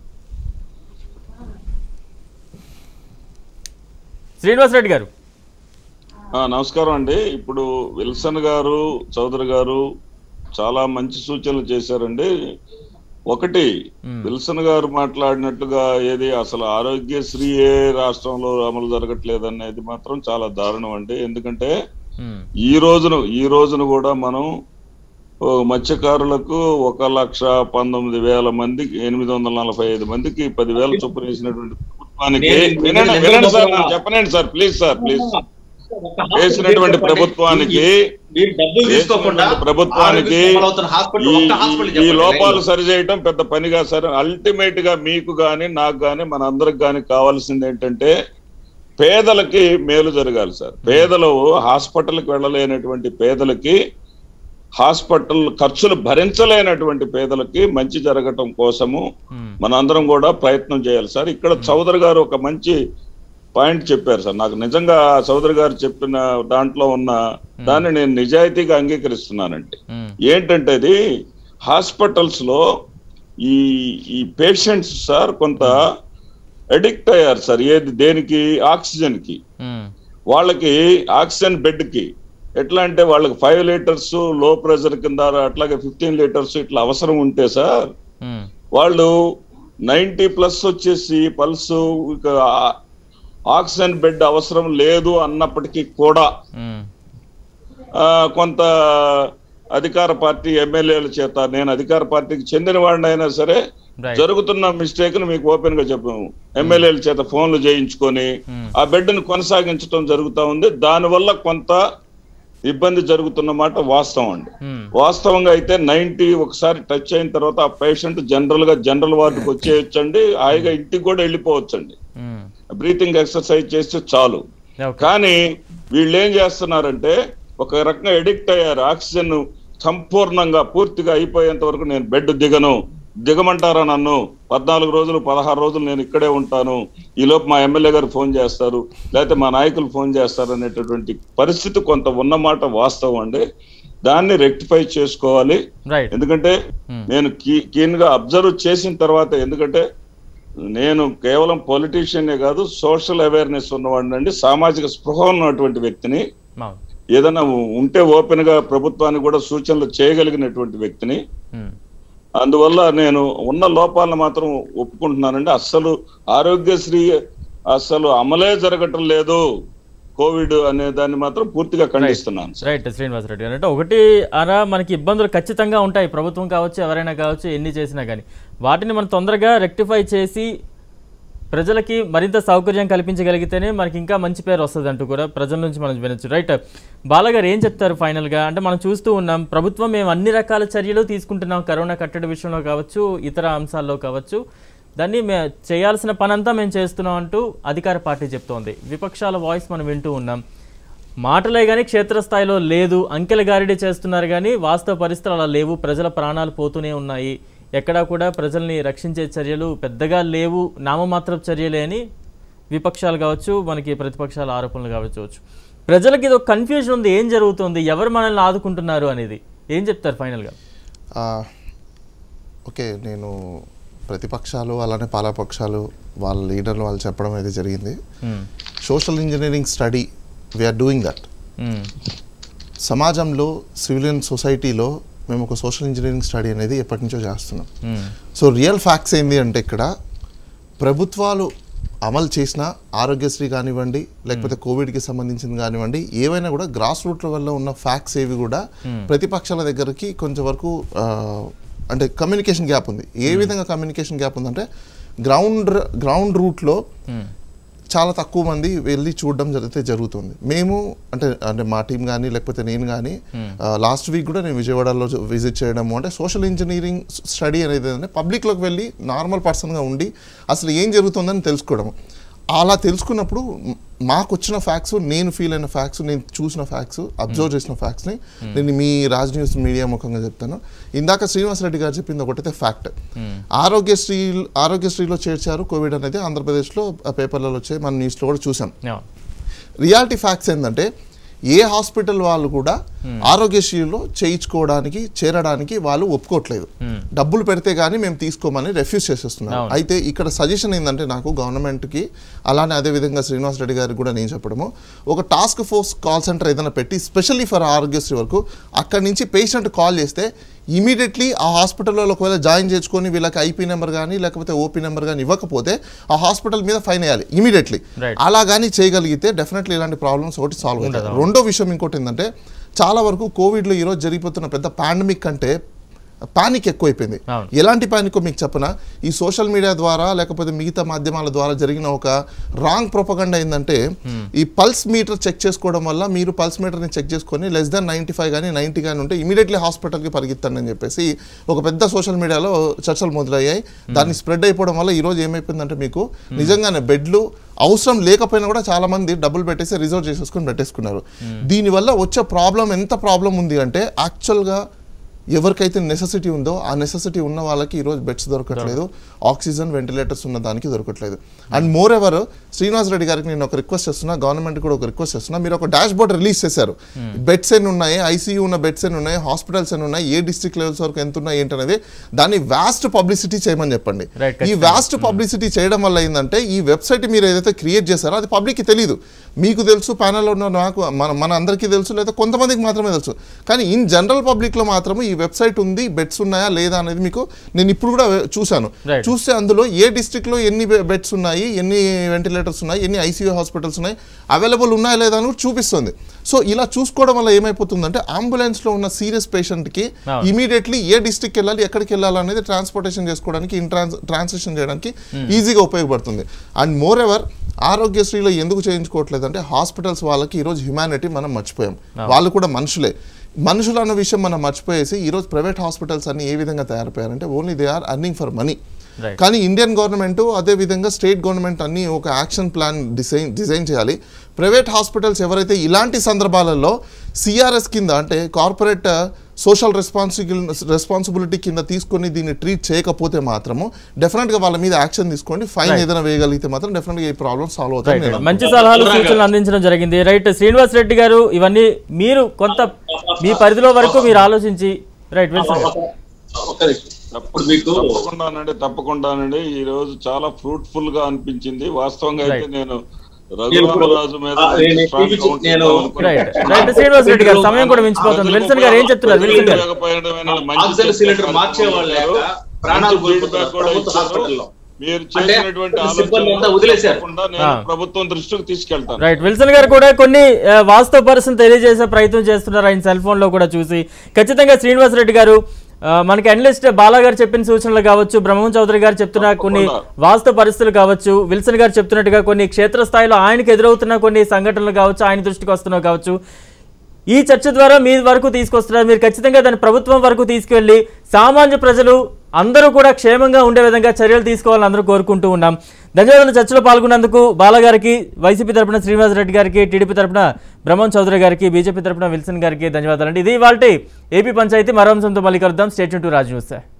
శ్రీనివాస్ రెడ్డి గారు ఆ, నమస్కారం అండి ఇప్పుడు విల్సన్ గారు చౌదరి గారు చాలా మంచి సూచనలు చేశారండి ఒకటి మ్మ్. విల్సన్ గారు మాట్లాడినట్టుగా ఏది అసలు ఆరోగ్యశ్రీ ఏ రాష్ట్రంలో అమలు జరగట్లేదు అనేది మాత్రం చాలా దారుణం అండి ఎందుకంటే ఉమ్, ఈ రోజున ఈ రోజున కూడా మనం ఓ, మత్స్యకారులకు ఒక లక్ష పంతొమ్మిది వేల మందికి ఎనిమిది వందల నలభై ఐదు మందికి పదివేల చొప్పున వేసినటువంటి ప్రభుత్వానికి నేను- వినండి నేను వినండి సార్ ఎందుకు- నేను చెప్పనండి సార్ ప్లీజ్ సార్ ప్లీజ్ వేసినటువంటి ప్రభుత్వానికి మీరు డబ్బులు తీసుకోకుండా వేసినటువంటి ప్రభుత్వానికి ఆరోగ్యశ్రీ అమలు అవుతున్న హాస్పిటల్ ఈ- ఒక్క హాస్పిటల్ ఈ- ఈ చెప్పండి లోపాలు లైన్లో. సరిచేయటం పెద్ద పనిగా సరే అల్టిమేట్ గా మీకు గాని నాకు గాని మన అందరికి గాని కావాల్సింది ఏంటంటే పేదలకి మేలు జరగాలి సార్ పేదలు హాస్పిటల్కి వెళ్ళలేనటువంటి పేదలకి హాస్పిటల్ ఖర్చులు భరించలేనటువంటి పేదలకి మంచి జరగటం కోసము ఉమ్, మనందరం కూడా ప్రయత్నం చేయాలి సార్ ఇక్కడ చౌదరి గారు ఒక మంచి పాయింట్ చెప్పారు సార్ నాకు నిజంగా చౌదరి గారు చెప్పిన దాంట్లో ఉన్న దాన్ని నేను నిజాయితీగా అంగీకరిస్తున్నానండి ఉమ్, ఏంటంటే అది హాస్పిటల్స్ లో ఈ ఈ పేషెంట్స్ సార్ కొంత అడిక్ట్ అయ్యారు సార్ ఏది దేనికి ఆక్సిజన్ కి ఉమ్, వాళ్ళకి ఆక్సిజన్ బెడ్ కి ఎట్లా అంటే వాళ్ళకి ఫైవ్ లీటర్స్ లో ప్రెషర్ కింద అట్లాగే ఫిఫ్టీన్ లీటర్స్ ఇట్లా అవసరం ఉంటే సార్ ఉమ్, వాళ్ళు నైంటీ ప్లస్ వచ్చేసి పల్స్ ఇక ఆ- ఆక్సిజన్ బెడ్ అవసరం లేదు అన్నప్పటికీ కూడా ఉమ్, ఆ, కొంత అధికార పార్టీ ఎమ్మెల్యేల చేత నేను అధికార పార్టీకి చెందిన వాడిని అయినా సరే Right. జరుగుతున్న మిస్టేక్ మీకు ఓపెన్ గా చెప్పాము ఎమ్మెల్యేల చేత ఫోన్లు చేయించుకొని Hmm. ఆ బెడ్ ను కొనసాగించడం జరుగుతా ఉంది దానివల్ల కొంత ఇబ్బంది జరుగుతున్న మాట వాస్తవం అండి ఉమ్, వాస్తవంగా అయితే నైన్టీ ఒకసారి టచ్ అయిన తర్వాత ఆ పేషెంట్ జనరల్ గా జనరల్ వార్డుకి వచ్చేయచ్చండి హాయిగా ఇంటికి కూడా వెళ్ళిపోవచ్చండి ఉమ్, బ్రీతింగ్ ఎక్సర్సైజ్ చేస్తే చాలు ఓకే కానీ వీళ్ళు ఏం చేస్తున్నారంటే ఒక రకంగా ఎడిక్ట్ అయ్యారు ఆక్సిజన్ సంపూర్ణంగా పూర్తిగా అయిపోయేంత వరకు నేను బెడ్ దిగను దిగమంటారా నన్ను పద్నాలుగు రోజులు పదహారు రోజులు నేను ఇక్కడే ఉంటాను ఈ లోపు మా ఎమ్మెల్యే గారు ఫోన్ చేస్తారు లేకపోతే మా నాయకులు ఫోన్ చేస్తారు అనేటటువంటి పరిస్థితి కొంత ఉన్నమాట వాస్తవం అండి దాన్ని రెక్టిఫై చేసుకోవాలి రైట్ ఎందుకంటే Hmm. నేను కీన్ గా అబ్జర్వ్ చేసిన తర్వాత ఎందుకంటే నేను కేవలం పొలిటీషియన్ కాదు సోషల్ అవేర్నెస్ ఉన్నవాడినండి సామాజిక స్పృహ ఉన్నటువంటి వ్యక్తిని అవును ఏదైనా ఉంటే ఓపెన్ గా ప్రభుత్వానికి కూడా సూచనలు చేయగలిగినటువంటి వ్యక్తిని ఉమ్, అందువల్ల నేను ఉన్న లోపాలను మాత్రం ఒప్పుకుంటున్నానండి అస్సలు ఆరోగ్యశ్రీ అస్సలు అమలే జరగటం లేదు కోవిడ్ అనే దాన్ని మాత్రం పూర్తిగా ఖండిస్తున్నాను సార్. రైట్ శ్రీనివాసరెడ్డి గారు అంటే ఒకటి అలా మనకి ఇబ్బందులు ఖచ్చితంగా ఉంటాయి ప్రభుత్వం కావచ్చు ఎవరైనా కావచ్చు ఎన్ని చేసినా కానీ వాటిని మనం తొందరగా రెక్టిఫై చేసి ప్రజలకి మరింత సౌకర్యం కల్పించగలిగితేనే మనకి ఇంకా మంచి పేరు వస్తుంది అంటూ కూడా ప్రజల నుంచి మనం వినొచ్చు రైట్ బాలగారు ఏం చెప్తారు ఫైనల్గా అంటే మనం చూస్తూ ఉన్నాం ప్రభుత్వం మేము అన్ని రకాల చర్యలు తీసుకుంటున్నాం కరోనా కట్టడి విషయంలో కావచ్చు ఇతర అంశాల్లో కావచ్చు దాన్ని మే చేయాల్సిన పనంతా మేము చేస్తున్నాం అంటూ అధికార పార్టీ చెప్తోంది విపక్షాల వాయిస్ మనం వింటూ ఉన్నాం మాటలే కానీ క్షేత్రస్థాయిలో లేదు అంకెల గారిడి చేస్తున్నారు కానీ వాస్తవ పరిస్థితులు అలా లేవు ప్రజల ప్రాణాలు పోతూనే ఉన్నాయి ఎక్కడా కూడా ప్రజల్ని రక్షించే చర్యలు పెద్దగా లేవు నామమాత్రపు చర్యలే అని విపక్షాలు కావచ్చు మనకి ప్రతిపక్షాల ఆరోపణలు కావచ్చు ప్రజలకి ఇది ఒక కన్ఫ్యూజన్ ఉంది ఏం జరుగుతుంది ఎవరు మనల్ని ఆదుకుంటున్నారు అనేది ఏం చెప్తారు ఫైనల్గా ఆ, ఓకే నేను ప్రతిపక్షాలు అలానే పాలపక్షాలు వాళ్ళ లీడర్లు వాళ్ళు చెప్పడం అయితే జరిగింది social engineering study we're doing that సమాజంలో సివిలియన్ సొసైటీలో మేము ఒక సోషల్ ఇంజనీరింగ్ స్టడీ అనేది ఎప్పటి నుంచో చేస్తున్నాం సో రియల్ ఫ్యాక్ట్స్ ఏంది అంటే ఇక్కడ ప్రభుత్వాలు అమలు చేసిన ఆరోగ్యశ్రీ కానివ్వండి లేకపోతే కోవిడ్కి సంబంధించింది కానివ్వండి ఏవైనా కూడా గ్రాస్ రూట్ల వల్ల ఉన్న ఫ్యాక్ట్స్ ఏవి కూడా ప్రతిపక్షాల దగ్గరికి కొంచెం వరకు ఆ, అంటే కమ్యూనికేషన్ గ్యాప్ ఉంది ఏ విధంగా కమ్యూనికేషన్ గ్యాప్ ఉందంటే గ్రౌండ్ గ్రౌండ్ రూట్లో చాలా తక్కువ మంది వెళ్ళి చూడడం జరిగితే జరుగుతుంది మేము అంటే అంటే మా టీం కానీ లేకపోతే నేను కానీ లాస్ట్ వీక్ కూడా నేను విజయవాడలో విజిట్ చేయడము అంటే సోషల్ ఇంజనీరింగ్ స్టడీ అనేది ఏంటంటే పబ్లిక్లోకి వెళ్ళి నార్మల్ పర్సన్గా ఉండి అసలు ఏం జరుగుతుందని తెలుసుకోవడం అలా తెలుసుకున్నప్పుడు మ్- మాకు వచ్చిన ఫ్యాక్ట్స్ నేను ఫీల్ అయిన ఫ్యాక్ట్స్ నేను చూసిన ఫ్యాక్ట్స్ అబ్జర్వ్ చేసిన ఫ్యాక్ట్స్ని నేను మీ రాజ్ న్యూస్ మీడియా ముఖంగా చెప్తాను ఇందాక శ్రీనివాస్ రెడ్డి గారు చెప్పింది ఒకటైతే ఫ్యాక్ట్ ఆరోగ్యశ్రీ ఆరోగ్యశ్రీలో చేర్చారు కోవిడ్ అనేది ఆంధ్రప్రదేశ్లో ఆ పేపర్లలో వచ్చాయి మన న్యూస్లో కూడా చూసాం రియాలిటీ ఫ్యాక్ట్స్ ఏంటంటే ఏ హాస్పిటల్ వాళ్ళు కూడా ఆరోగ్యశ్రీలో చేయించుకోవడానికి చేరడానికి వాళ్ళు ఒప్పుకోవట్లేదు డబ్బులు పెడితే కానీ మేము తీసుకోమని రెఫ్యూజ్ చేసేస్తున్నారు అవును. అయితే ఇక్కడ సజెషన్ ఏంటంటే నాకు గవర్నమెంట్కి అలానే అదేవిధంగా శ్రీనివాస్ రెడ్డి గారికి కూడా నేను చెప్పడము ఒక టాస్క్ ఫోర్స్ కాల్ సెంటర్ ఏదైనా పెట్టి స్పెషల్లీ ఫర్ ఆరోగ్యశ్రీ వరకు అక్కడి నుంచి పేషెంట్ కాల్ చేస్తే ఇమీడియట్లీ ఆ హాస్పిటల్లో ఒకవేళ జాయిన్ చేసుకొని వీళ్ళకి ఐపీ నెంబర్ కానీ లేకపోతే ఓపీ నెంబర్ కానీ ఇవ్వకపోతే ఆ హాస్పిటల్ మీద ఫైన్ వేయాలి ఇమీడియట్లీ Right. అలా కానీ చేయగలిగితే డెఫినెట్లీ ఇలాంటి ప్రాబ్లమ్స్ ఒకటి సాల్వ్ అవుతాయి రెండో విషయం ఇంకోటి ఏంటంటే చాలా వరకు కోవిడ్లో ఈరోజు జరిగిపోతున్న పెద్ద పాండమిక్ అంటే పానిక్ ఎక్కువైపోయింది అవును. ఎలాంటి పానికో మీకు చెప్పనా ఈ సోషల్ మీడియా ద్వారా లేకపోతే మిగతా మాధ్యమాల ద్వారా జరిగిన ఒక రాంగ్ ప్రొపగండ ఏంటంటే ఈ పల్స్ మీటర్ చెక్ చేసుకోవడం వల్ల మీరు పల్స్ మీటర్ని చెక్ చేసుకొని లెస్ దాన్ నైంటీ ఫైవ్ కానీ నైంటీ కానీ ఉంటే ఇమీడియట్లీ హాస్పిటల్కి పరిగెత్తండి అని చెప్పేసి ఒక పెద్ద సోషల్ మీడియాలో చర్చలు మొదలయ్యాయి దాన్ని స్ప్రెడ్ అయిపోవడం వల్ల ఈ రోజు ఏమైపోయిందంటే మీకు నిజంగానే బెడ్లు అవసరం లేకపోయినా కూడా చాలా మంది డబ్బులు పెట్టేసి రిజర్వ్ చేసేసుకొని పెట్టేసుకున్నారు దీనివల్ల వచ్చే ప్రాబ్లం ఎంత ప్రాబ్లం ఉంది అంటే యాక్చువల్గా ఎవరికైతే నెసెసిటీ ఉందో ఆ నెసెసిటీ ఉన్న వాళ్ళకి ఈరోజు బెడ్స్ దొరకట్లేదు ఆక్సిజన్ వెంటిలేటర్స్ ఉన్న దానికి దొరకట్లేదు and moreover Srinivas Reddy గారికి నేను ఒక రిక్వెస్ట్ చేస్తున్నా గవర్నమెంట్ కూడా ఒక రిక్వెస్ట్ చేస్తున్నా మీరు ఒక డాష్ బోర్డ్ రిలీజ్ చేశారు బెడ్స్ ఎన్ని ఉన్నాయి ఐసీయూ ఉన్న బెడ్స్ ఎన్ని ఉన్నాయి హాస్పిటల్స్ ఎన్ని ఉన్నాయి ఏ డిస్ట్రిక్ట్ లెవెల్స్ వరకు ఎంత ఉన్నాయి ఏంటనేది దాన్ని వ్యాస్ట్ పబ్లిసిటీ చేయమని చెప్పండి Right, ఈ వ్యాస్ట్ పబ్లిసిటీ చేయడం వల్ల ఏంటంటే ఈ వెబ్సైట్ మీరు ఏదైతే క్రియేట్ చేశారో అది పబ్లిక్కి తెలియదు మీకు తెలుసు ప్యానల్లో ఉన్న నాకు మన మన అందరికీ తెలుసు లేదా కొంతమందికి మాత్రమే తెలుసు కానీ ఇన్ జనరల్ పబ్లిక్లో మాత్రం ఈ వెబ్సైట్ ఉంది బెడ్స్ ఉన్నాయా లేదా అనేది మీకు నేను ఇప్పుడు కూడా చూశాను Right. చూస్తే అందులో ఏ డిస్ట్రిక్ట్లో ఎన్ని బెడ్స్ ఉన్నాయి ఎన్ని వెంటిలేటర్స్ ఉన్నాయి ఎన్ని ఐసీయూ హాస్పిటల్స్ ఉన్నాయి అవైలబుల్ ఉన్నాయా లేదా అని కూడా చూపిస్తుంది సో ఇలా చూసుకోవడం వల్ల ఏమైపోతుందంటే అంబులెన్స్లో ఉన్న సీరియస్ పేషెంట్కి అవును. ఇమీడియట్లీ ఏ డిస్ట్రిక్ట్ వెళ్ళాలి ఎక్కడికి వెళ్ళాలి అనేది ట్రాన్స్పోర్టేషన్ చేసుకోవడానికి ఇన్ ట్రాన్స్ ట్రాన్సాక్షన్ చేయడానికి ఈజీగా ఉపయోగపడుతుంది అండ్ మోర్ ఎవర్ ఆరోగ్యశ్రీలో ఎందుకు చేయించుకోవట్లేదు అంటే హాస్పిటల్స్ వాళ్ళకి ఈరోజు హ్యుమానిటీ మనం మర్చిపోయాం వాళ్ళు కూడా మనుషులే మనుషులు అన్న విషయం మనం మర్చిపోయేసి ఈరోజు ప్రైవేట్ హాస్పిటల్స్ అన్ని ఏ విధంగా తయారైపోయారంటే only they are earning for money Right. కానీ ఇండియన్ గవర్నమెంట్ అదే విధంగా స్టేట్ గవర్నమెంట్ అన్ని ఒక యాక్షన్ ప్లాన్ డిజైన్ డిజైన్ చేయాలి ప్రైవేట్ హాస్పిటల్స్ ఎవరైతే ఇలాంటి సందర్భాలలో సిఆర్ఎస్ కింద అంటే కార్పొరేట్ సోషల్ రెస్పాన్సిబిల్ రెస్పాన్సిబిలిటీ కింద తీసుకొని దీన్ని ట్రీట్ చేయకపోతే మాత్రము డెఫినెట్గా వాళ్ళ మీద యాక్షన్ తీసుకోండి ఫైన్ Right. ఏదైనా వేయగలిగితే మాత్రం డెఫినెట్గా ఈ ప్రాబ్లమ్ సాల్వ్ అవుతాయి రైట్ నేను మంచి సలహాలు సూచనలు అందించడం జరిగింది రైట్ శ్రీనివాస్ రెడ్డి గారు ఇవన్నీ మీరు కొంత మీ పరిధిలో వరకు మీరు ఆలోచించి రైట్ విల్సన్ గారు ఒక్క నిమిషం. ఇప్పుడు మీకు తప్పకుండానండి తప్పకుండానండి ఈ రోజు చాలా ఫ్రూట్ఫుల్ గా అనిపించింది వాస్తవంగా అయితే Right. నేను రఘురామరాజు మీద ఆ, నేను strong గా నేను- ఉంటుందా నేను- అనుకున్నాను. రైట్ రైట్ శ్రీనివాస్ రెడ్డి గారు సమయం కూడా మించిపోతుంది విల్సన్ గారు ఏం చెప్తున్నారు విల్సన్ గారు ఉపయోగపడమైన మంచి ఆక్సిజన్ సిలిండర్ చర్చలు మార్చేవాళ్ళు లేక మంచి ప్రాణాలు feedback కోల్పోతున్నారు కూడా ప్రభుత్వ ఇచ్చారు. హాస్పిటల్లో. మీరు అంటే చేసినటువంటి సిబ్బంది అంతా ఆలోచనలు వదిలేశారు. తప్పకుండా నేను ఆ. ప్రభుత్వం దృష్టికి తీసుకెళ్తాను రైట్ విల్సన్ గారు కూడా కొన్ని ఆ, వాస్తవ పరిస్థితులు తెలియజేసే ప్రయత్నం చేస్తున్నారు ఆయన సెల్ ఫోన్ లో కూడా చూసి ఖచ్చితంగా శ్రీనివాస్ రెడ్డి గారు ఆ, మనకి అనలిస్ట్ బాలా గారు చెప్పిన సూచనలు కావచ్చు బ్రహ్మం చౌదరి గారు చెప్తున్న కొన్ని వాస్తవ పరిస్థితులు కావచ్చు విల్సన్ గారు చెప్తున్నట్టుగా కొన్ని క్షేత్రస్థాయిలో ఆయనకు ఎదురవుతున్న కొన్ని సంఘటనలు కావచ్చు ఆయన దృష్టికి వస్తున్నవి కావచ్చు ఈ చర్చ ద్వారా మీ వరకు తీసుకొస్తున్నారు మీరు ఖచ్చితంగా దాన్ని ప్రభుత్వం వరకు తీసుకెళ్లి సామాన్య ప్రజలు అందరూ కూడా క్షేమంగా ఉండే విధంగా చర్యలు తీసుకోవాలని అందరూ కోరుకుంటూ ఉన్నాం ధన్యవాదాలు చర్చలో పాల్గొన్నందుకు బాలగారికి వైసీపీ తరపున శ్రీనివాస్ రెడ్డి గారికి టీడీపీ తరపున బ్రహ్మం చౌదరి గారికి బీజేపీ తరపున విల్సన్ గారికి ధన్యవాదాలు అండి ఇది వాళ్ళ ఏపీ పంచాయతీ మరో అంశంతో మళ్ళీ కలుద్దాం స్టేట్ టు రాజ్ న్యూస్